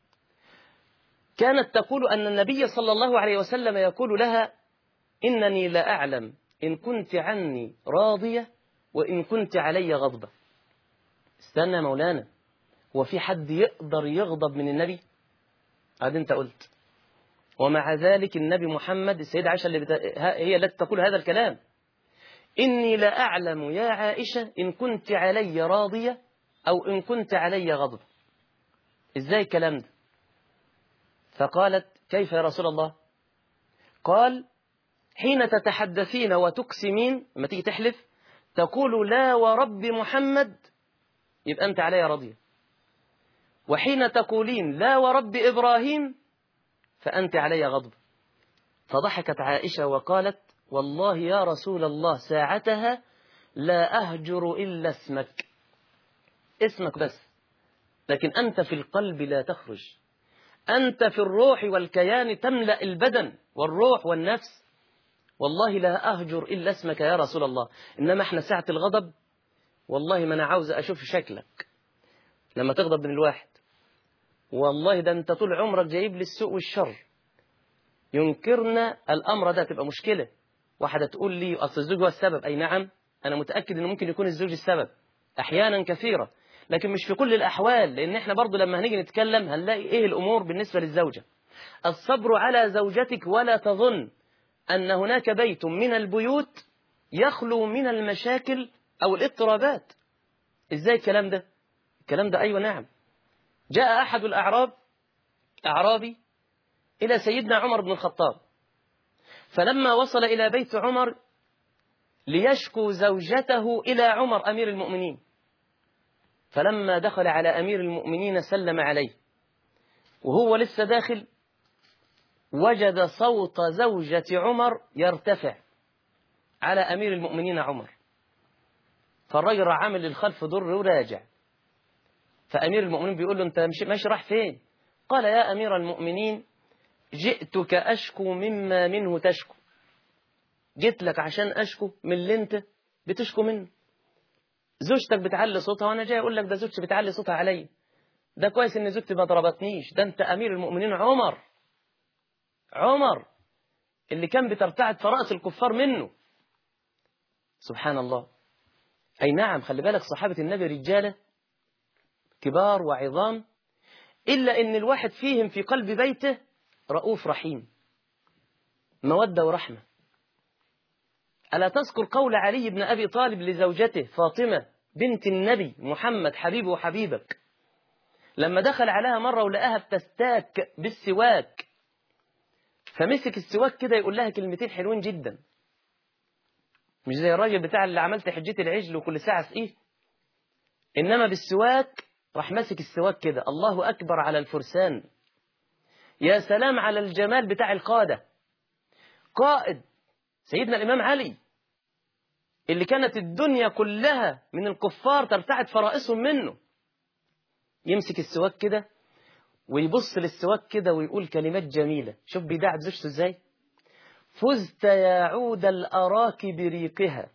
كانت تقول أن النبي صلى الله عليه وسلم يقول لها إنني لا أعلم إن كنت عني راضية وإن كنت علي غضبة استنى يا مولانا هو في حد يقدر يغضب من النبي هذا انت قلت ومع ذلك النبي محمد السيدة عائشة اللي بتا... هي التي تقول هذا الكلام إني لا أعلم يا عائشة إن كنت علي راضية أو إن كنت علي غضب إزاي الكلام ده فقالت كيف يا رسول الله قال حين تتحدثين وتقسمين لما تيجي تحلف تقول لا ورب محمد يبقى أنت علي راضية وحين تقولين لا ورب إبراهيم فأنت علي غضب فضحكت عائشة وقالت والله يا رسول الله ساعتها لا أهجر إلا اسمك اسمك بس لكن أنت في القلب لا تخرج أنت في الروح والكيان تملأ البدن والروح والنفس والله لا أهجر إلا اسمك يا رسول الله إنما احنا ساعة الغضب والله ما أنا عاوز أشوف شكلك لما تغضب من الواحد والله ده أنت طول عمرك جايب لي السوء والشر ينكرنا الأمر ده تبقى مشكلة واحدة تقول لي أصل الزوج هو السبب أي نعم أنا متأكد أنه ممكن يكون الزوج السبب أحيانا كثيرة لكن مش في كل الأحوال لأن احنا برضو لما هنيجي نتكلم هنلاقي إيه الأمور بالنسبة للزوجة الصبر على زوجتك ولا تظن أن هناك بيت من البيوت يخلو من المشاكل أو الاضطرابات إزاي الكلام ده الكلام ده أيوة نعم جاء أحد الأعراب أعرابي إلى سيدنا عمر بن الخطاب فلما وصل إلى بيت عمر ليشكو زوجته إلى عمر أمير المؤمنين فلما دخل على أمير المؤمنين سلم عليه وهو لسه داخل وجد صوت زوجة عمر يرتفع على أمير المؤمنين عمر فالرجل عامل للخلف ضر وراجع فأمير المؤمنين بيقول له أنت ماشي راح فين قال يا أمير المؤمنين جئتك أشكو مما منه تشكو جيت لك عشان أشكو من اللي أنت بتشكو منه زوجتك بتعلي صوتها وأنا جاي أقول لك ده زوجتي بتعلي صوتها عليا ده كويس إن زوجتي ما ضربتنيش ده أنت أمير المؤمنين عمر عمر اللي كان بترتعد فرأس الكفار منه سبحان الله أي نعم خلي بالك صحابة النبي رجالة كبار وعظام إلا إن الواحد فيهم في قلب بيته رؤوف رحيم مودة ورحمة ألا تذكر قول علي بن أبي طالب لزوجته فاطمة بنت النبي محمد حبيبي وحبيبك لما دخل عليها مرة ولقاها بتستاك بالسواك فمسك السواك كده يقول لها كلمتين حلوين جدا مش زي الراجل بتاع اللي عملت حجتي العجل وكل ساعة في ايه انما بالسواك راح ماسك السواك كده الله اكبر على الفرسان يا سلام على الجمال بتاع القادة قائد سيدنا الامام علي اللي كانت الدنيا كلها من الكفار ترتعد فرائسهم منه يمسك السواك كده ويبص للسواك كده ويقول كلمات جميلة شوف بيدعب زوجته ازاي فزت يا عود الأراك بريقها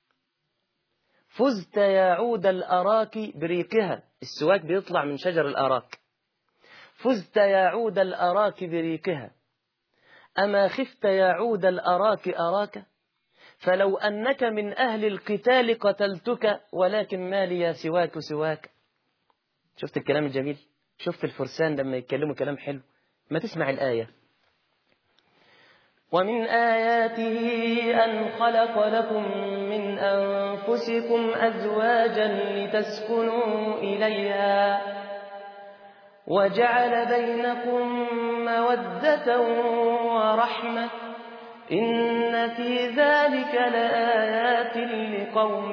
فزت يا عود الأراك بريقها السواك بيطلع من شجر الأراك فزت يا عود الأراك بريقها أما خفت يا عود الأراك أراك فلو أنك من أهل القتال قتلتك ولكن ما لي سواك سواك شفت الكلام الجميل شفت الفرسان لما يتكلموا كلام حلو ما تسمع الآية ومن آياته أن خلق لكم من أنفسكم أزواجا لتسكنوا إليها وجعل بينكم مودة ورحمة إن في ذلك لآيات لقوم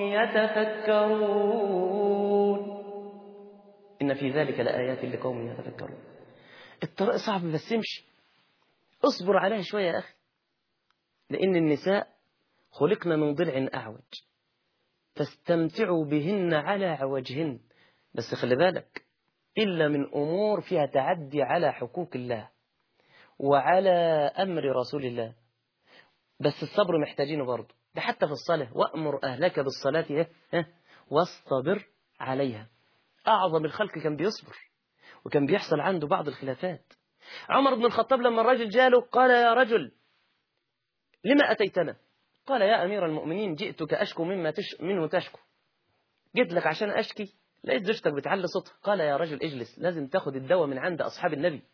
يتفكرون إن في ذلك لآيات لقوم يتفكرون الطريق صعب بس امشي اصبر عليها شوية يا أخي لأن النساء خلقنا من ضلع أعوج فاستمتعوا بهن على عوجهن بس خلي بالك إلا من أمور فيها تعدي على حقوق الله وعلى أمر رسول الله بس الصبر محتاجينه برضه ده حتى في الصلاة وأمر أهلك بالصلاة إيه؟ ها؟ واصطبر عليها أعظم الخلق كان بيصبر وكان بيحصل عنده بعض الخلافات عمر بن الخطاب لما الرجل جاله قال يا رجل لما أتيتنا قال يا أمير المؤمنين جئتك أشكو مما تش... منه تشكو جيت لك عشان أشكي لقيت زوجتك بتعلي صوتها قال يا رجل اجلس لازم تاخد الدواء من عند أصحاب النبي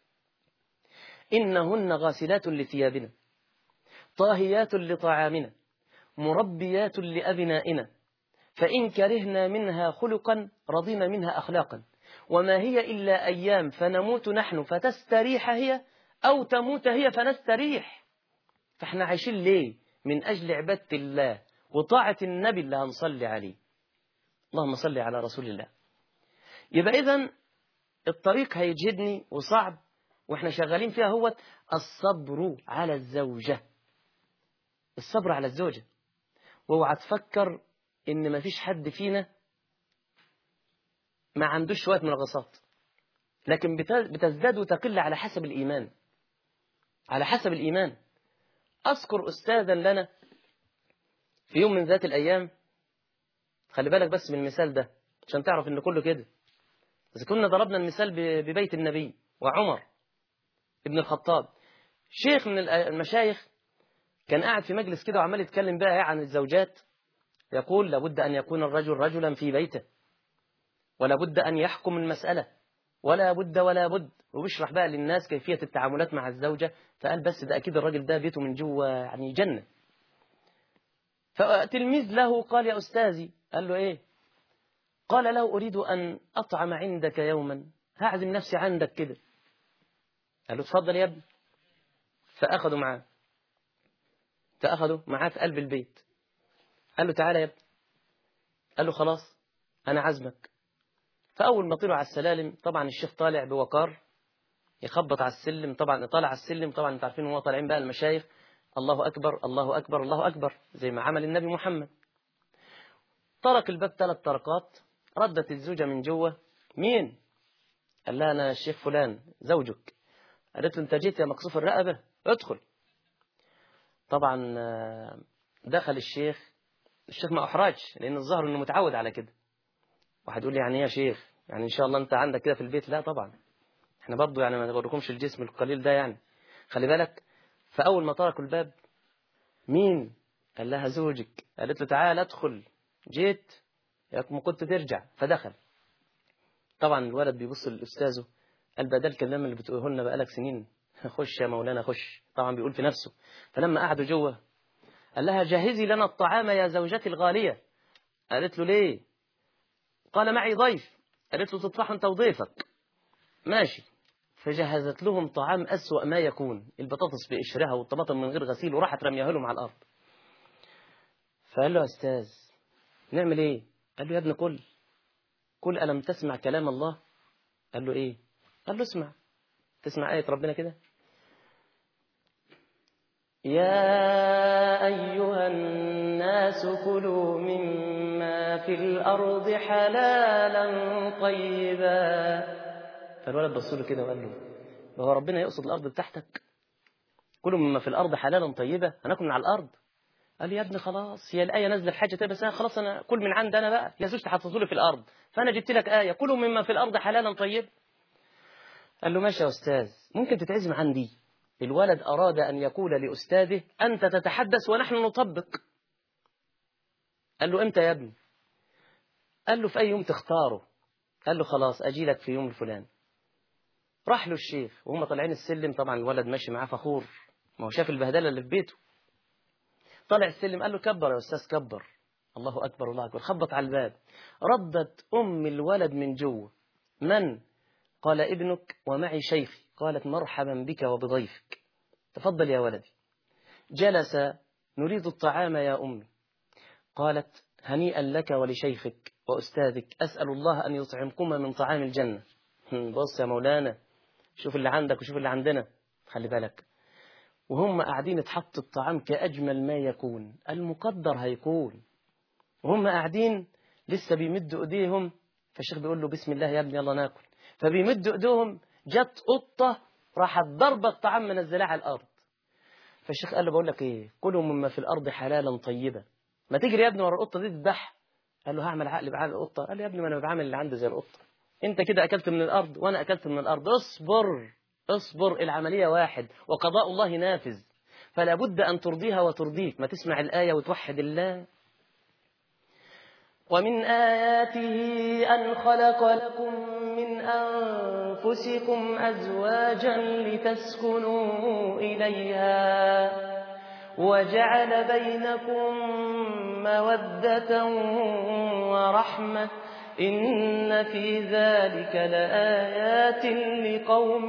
إنهن غاسلات لثيابنا طاهيات لطعامنا مربيات لأبنائنا فإن كرهنا منها خلقا رضينا منها أخلاقا وما هي إلا أيام فنموت نحن فتستريح هي أو تموت هي فنستريح فاحنا عايشين ليه من أجل عبادة الله وطاعة النبي اللي هنصلي عليه اللهم صل على رسول الله يبقى إذن الطريق هيجهدني وصعب واحنا شغالين فيها هو الصبر على الزوجة الصبر على الزوجة واوعى تفكر ان ما فيش حد فينا ما عندوش شوية منغصات لكن بتزداد وتقل على حسب الإيمان على حسب الإيمان أذكر أستاذا لنا في يوم من ذات الأيام خلي بالك بس من المثال ده عشان تعرف إن كله كده إذا كنا ضربنا المثال ببيت النبي وعمر ابن الخطاب شيخ من المشايخ كان قاعد في مجلس كده وعمال يتكلم بقى عن الزوجات يقول لابد أن يكون الرجل رجلا في بيته ولا بد أن يحكم المسألة ولا بد ولا بد وبيشرح بقى للناس كيفية التعاملات مع الزوجة فقال بس ده أكيد الراجل ده بيته من جوه يعني جنة فتلميذ له قال يا أستاذي قال له إيه قال له أريد أن أطعم عندك يوما هعزم نفسي عندك كده قال له اتفضل يا ابني فأخذوا معاه فأخذوا معاه في قلب البيت قال له تعالى يا ابني قال له خلاص أنا عزمك فأول ما طلعوا على السلالم طبعا الشيخ طالع بوقار يخبط على السلم طبعا طالع على السلم طبعا انتوا عارفين هو طالعين بقى المشايخ الله أكبر الله أكبر الله أكبر زي ما عمل النبي محمد طرق الباب ثلاث طرقات ردت الزوجة من جوه مين قال لها أنا الشيخ فلان زوجك قالت له أنت جيت يا مقصوف الرقبة ادخل طبعا دخل الشيخ الشيخ ما أحرجش لأن الظاهر أنه متعود على كده واحد يقول لي يعني ايه يا شيخ يعني ان شاء الله انت عندك كده في البيت لا طبعا احنا برضو يعني ما نوريكمش الجسم القليل ده يعني خلي بالك فاول ما طرقوا الباب مين قال لها زوجك قالت له تعال ادخل جيت يا ما كنت ترجع فدخل طبعا الولد بيبص لاستاذه قال ده الكلام اللي بتقوله لنا بقالك سنين خش يا مولانا خش طبعا بيقول في نفسه فلما قعدوا جوه قال لها جهزي لنا الطعام يا زوجتي الغالية قالت له ليه قال معي ضيف قالت له تطفح انت وضيفك ماشي فجهزت لهم طعام أسوأ ما يكون البطاطس بقشرها والطماطم من غير غسيل وراحت رميها لهم على الأرض فقال له يا أستاذ نعمل إيه قال له يا ابن كل كل ألم تسمع كلام الله قال له إيه قال له اسمع تسمع آية ربنا كده يا أيها الناس كلوا مما في الأرض حلالا طيبا فالولد بص له كده وقال له هو ربنا يقصد الأرض بتاعتك كلوا مما في الأرض حلالا طيبا هناكل من على الأرض قال لي يا ابني خلاص هي الآية نازلة في حاجة طيبة بس أنا خلاص أنا كل من عند أنا بقى يا زوجتي حطيته لي في الأرض فأنا جبت لك آية كلوا مما في الأرض حلالا طيبا قال له ماشي يا أستاذ ممكن تتعزم عندي الولد أراد أن يقول لأستاذه أنت تتحدث ونحن نطبق قال له إمتى يا ابني قال له في أي يوم تختاره قال له خلاص أجي لك في يوم الفلان راح له الشيخ وهم طالعين السلم طبعا الولد ماشي معاه فخور ما هو شاف البهدلة اللي في بيته طلع السلم قال له كبر يا أستاذ كبر الله أكبر الله أكبر خبط على الباب ردت أم الولد من جوه من قال ابنك ومعي شيخي قالت مرحبا بك وبضيفك تفضل يا ولدي جلس نريد الطعام يا أمي قالت هنيئا لك ولشيخك وأستاذك أسأل الله أن يطعمكما من طعام الجنة بص يا مولانا شوف اللي عندك وشوف اللي عندنا خلي بالك وهم قاعدين اتحط الطعام كأجمل ما يكون المقدر هيكون وهم قاعدين لسه بيمدوا ايديهم فالشيخ بيقول له بسم الله يا ابني يلا ناكل فبيمدوا ايديهم جت قطة راحت ضربة الطعام منزلاه على الأرض فالشيخ قال له بقول لك ايه كلوا مما في الأرض حلالا طيبا ما تجري يا ابني ورا القطة دي تذبح قال له هعمل عقل بعقل القطة قال له يا ابني ما انا بعمل اللي عندي زي القطة انت كده اكلت من الأرض وانا اكلت من الأرض اصبر اصبر العملية واحد وقضاء الله نافذ فلا بد أن ترضيها وترضيك ما تسمع الآية وتوحد الله ومن آياته أن خلق لكم من أنفسكم أزواجا لتسكنوا إليها وجعل بينكم مودة ورحمة إن في ذلك لآيات لقوم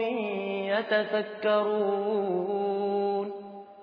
يتفكرون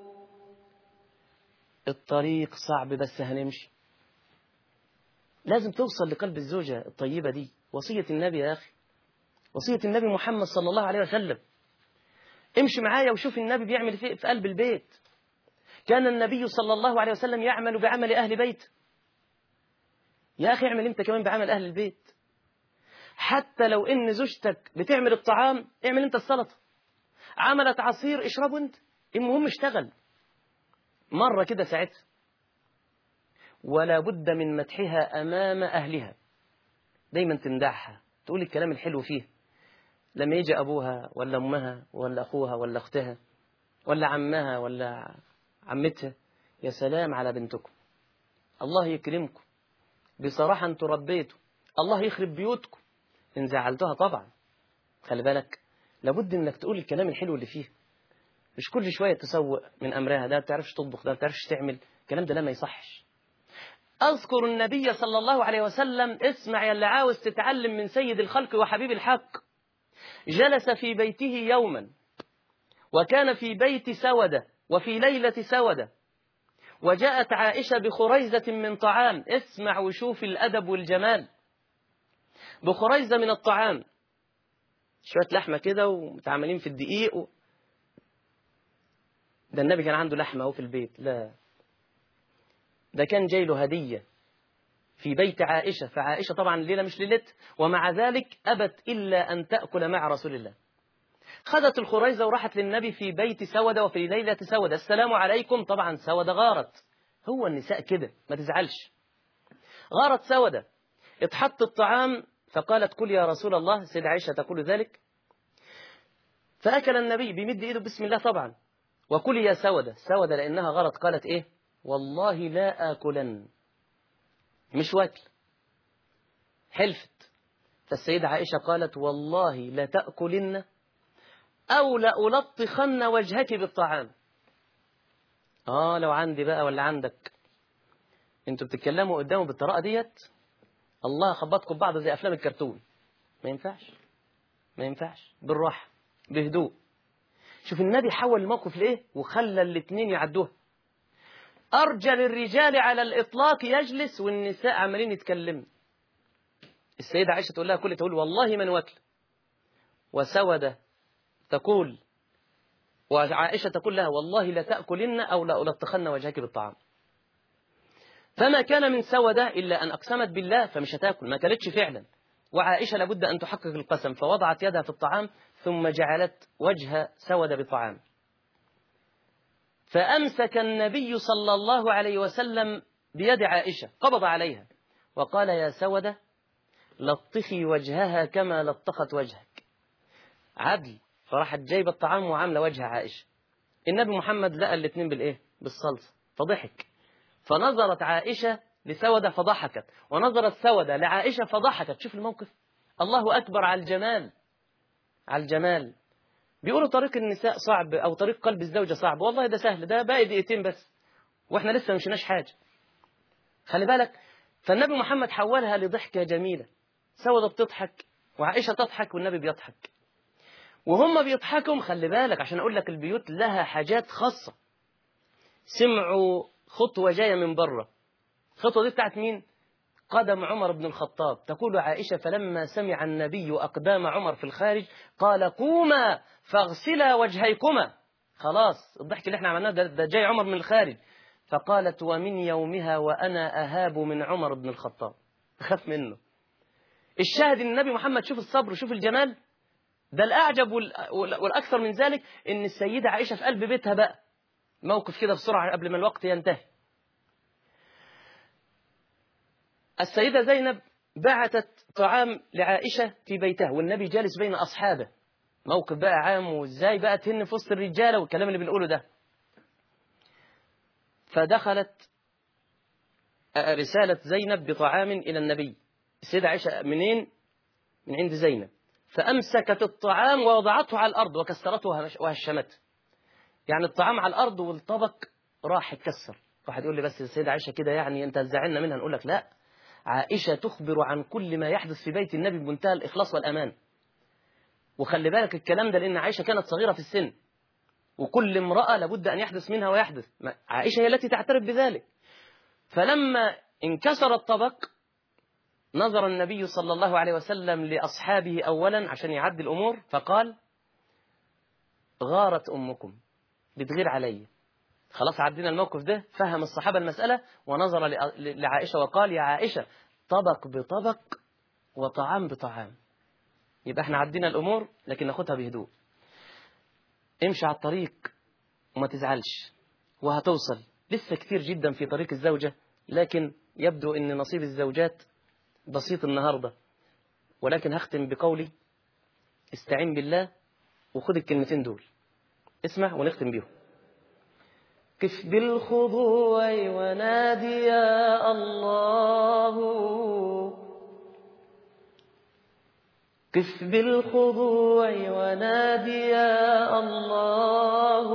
الطريق صعب بس هنمشي لازم توصل لقلب الزوجة الطيبة دي وصية النبي يا أخي وصية النبي محمد صلى الله عليه وسلم امشي معايا وشوف النبي بيعمل في في قلب البيت كان النبي صلى الله عليه وسلم يعمل بعمل أهل بيت يا أخي اعمل أنت كمان بعمل أهل البيت حتى لو إن زوجتك بتعمل الطعام اعمل أنت السلطة عملت عصير اشربه أنت المهم اشتغل مرة كده ساعتها ولا بد من مدحها أمام أهلها دايما تمدحها تقول الكلام الحلو فيه لما يجي أبوها ولا أمها ولا أخوها ولا أختها ولا عمها ولا عمتها يا سلام على بنتكم الله يكرمكم بصراحة انتوا ربيتوا الله يخرب بيوتكم إن زعلتها طبعا خلي بالك لابد إنك تقول الكلام الحلو اللي فيه مش كل شوية تسوق من أمرها ده ما بتعرفش تطبخ ده ما بتعرفش تعمل الكلام ده لا ما يصحش أذكر النبي صلى الله عليه وسلم اسمع يا اللي عاوز تتعلم من سيد الخلق وحبيب الحق جلس في بيته يوما وكان في بيت سودة وفي ليلة سودة وجاءت عائشة بخريزة من طعام اسمع وشوف الأدب والجمال بخريزة من الطعام شوية لحمة كده ومتعاملين في الدقيق و... ده النبي كان عنده لحمة اهو في البيت لا ده كان جاي له هدية في بيت عائشة فعائشة طبعا الليلة مش ليلت ومع ذلك أبت إلا أن تأكل مع رسول الله خذت الخريزة وراحت للنبي في بيت سودة وفي ليلة سودة السلام عليكم طبعا سودة غارت هو النساء كده ما تزعلش غارت سودة اتحط الطعام فقالت كل يا رسول الله سيد عائشة تقول ذلك فأكل النبي بيمد إيده بسم الله طبعا وكل يا سودة سودة لأنها غلط قالت إيه والله لا آكلن مش واكل حلفت فالسيدة عائشة قالت والله لتأكلن أو لألطخن وجهك بالطعام آه لو عندي بقى ولا عندك انتوا بتتكلموا قدامه بالطريقة ديت الله خبطكم بعض زي أفلام الكرتون ما ينفعش ما ينفعش بالراحة بهدوء شوف النبي حول الموقف لإيه وخلى الاتنين يعدوها أرجل الرجال على الإطلاق يجلس والنساء عمالين يتكلموا السيدة عائشة تقول لها كل تقول والله من وكل وسودة تقول وعائشة تقول لها والله لا تأكلن أو لا ألطخن وجهك بالطعام فما كان من سودة إلا أن أقسمت بالله فمش هتاكل ما كلتش فعلا وعائشة لابد أن تحقق القسم فوضعت يدها في الطعام ثم جعلت وجه سودة بطعام فأمسك النبي صلى الله عليه وسلم بيد عائشة قبض عليها وقال يا سودة لطخي وجهها كما لطخت وجهك عدل فراحت جايبة الطعام وعاملة وجه عائشة النبي محمد لقى الاثنين بالإيه بالصلصة فضحك فنظرت عائشة لسودة فضحكت ونظرت سودة لعائشة فضحكت شوف الموقف الله أكبر على الجمال على الجمال بيقولوا طريق النساء صعب أو طريق قلب الزوجة صعب والله ده سهل ده باقي دقيقتين بس وإحنا لسه مشيناش حاجة خلي بالك فالنبي محمد حولها لضحكة جميلة سودة بتضحك وعائشة تضحك والنبي بيضحك وهم بيضحكوا خلي بالك عشان أقول لك البيوت لها حاجات خاصة سمعوا خطوة جاية من بره الخطوة دي بتاعت مين؟ قدم عمر بن الخطاب تقول عائشة فلما سمع النبي أقدام عمر في الخارج قال قوما فاغسلا وجهيكما خلاص الضحك اللي احنا عملناه ده, ده جاي عمر من الخارج فقالت ومن يومها وأنا أهاب من عمر بن الخطاب أخاف منه الشاهد ان النبي محمد شوف الصبر وشوف الجمال ده الأعجب والأكثر من ذلك إن السيدة عائشة في قلب بيتها بقى موقف كده بسرعة قبل ما الوقت ينتهي السيدة زينب بعتت طعام لعائشة في بيتها والنبي جالس بين أصحابه موقف بقى عام وازاي بقى تهن في وسط الرجالة والكلام اللي بنقوله ده فدخلت رسالة زينب بطعام إلى النبي السيدة عائشة منين؟ من عند زينب فأمسكت الطعام ووضعته على الأرض وكسرته وهشمته يعني الطعام على الأرض والطبق راح اتكسر واحد يقول لي بس السيدة عائشة كده يعني أنت زعلنا منها نقول لك لا عائشة تخبر عن كل ما يحدث في بيت النبي بمنتهى الإخلاص والأمان وخلي بالك الكلام ده لأن عائشة كانت صغيرة في السن وكل امرأة لابد أن يحدث منها ويحدث عائشة هي التي تعترف بذلك فلما انكسر الطبق نظر النبي صلى الله عليه وسلم لأصحابه أولا عشان يعدي الأمور فقال غارت أمكم بتغير علي خلاص عدينا الموقف ده فهم الصحابة المسألة ونظر لعائشة وقال يا عائشة طبق بطبق وطعام بطعام يبقى احنا عدينا الأمور لكن ناخدها بهدوء امشي على الطريق وما تزعلش وهتوصل لسه كتير جدا في طريق الزوجة لكن يبدو ان نصيب الزوجات بسيط النهاردة ولكن هختم بقولي استعين بالله وخد الكلمتين دول اسمع ونختم بيهم كف بالخضوع ونادي يا الله قف بالخضوع ونادي يا الله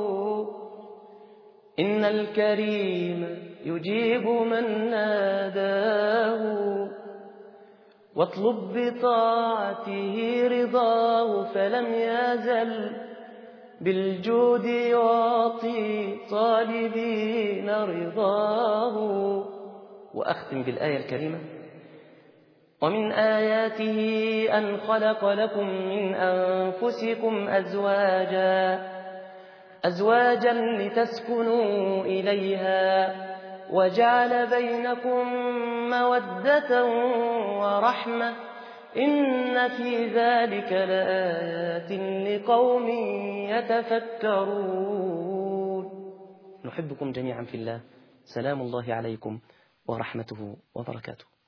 إن الكريم يجيب من ناداه واطلب بطاعته رضاه فلم يزل بالجود يعطي طالبين رضاه وأختم بالآية الكريمة ومن آياته أن خلق لكم من أنفسكم أزواجا أزواجا لتسكنوا إليها وجعل بينكم مودة ورحمة إن في ذلك لآيات لقوم يتفكرون نحبكم جميعا في الله سلام الله عليكم ورحمته وبركاته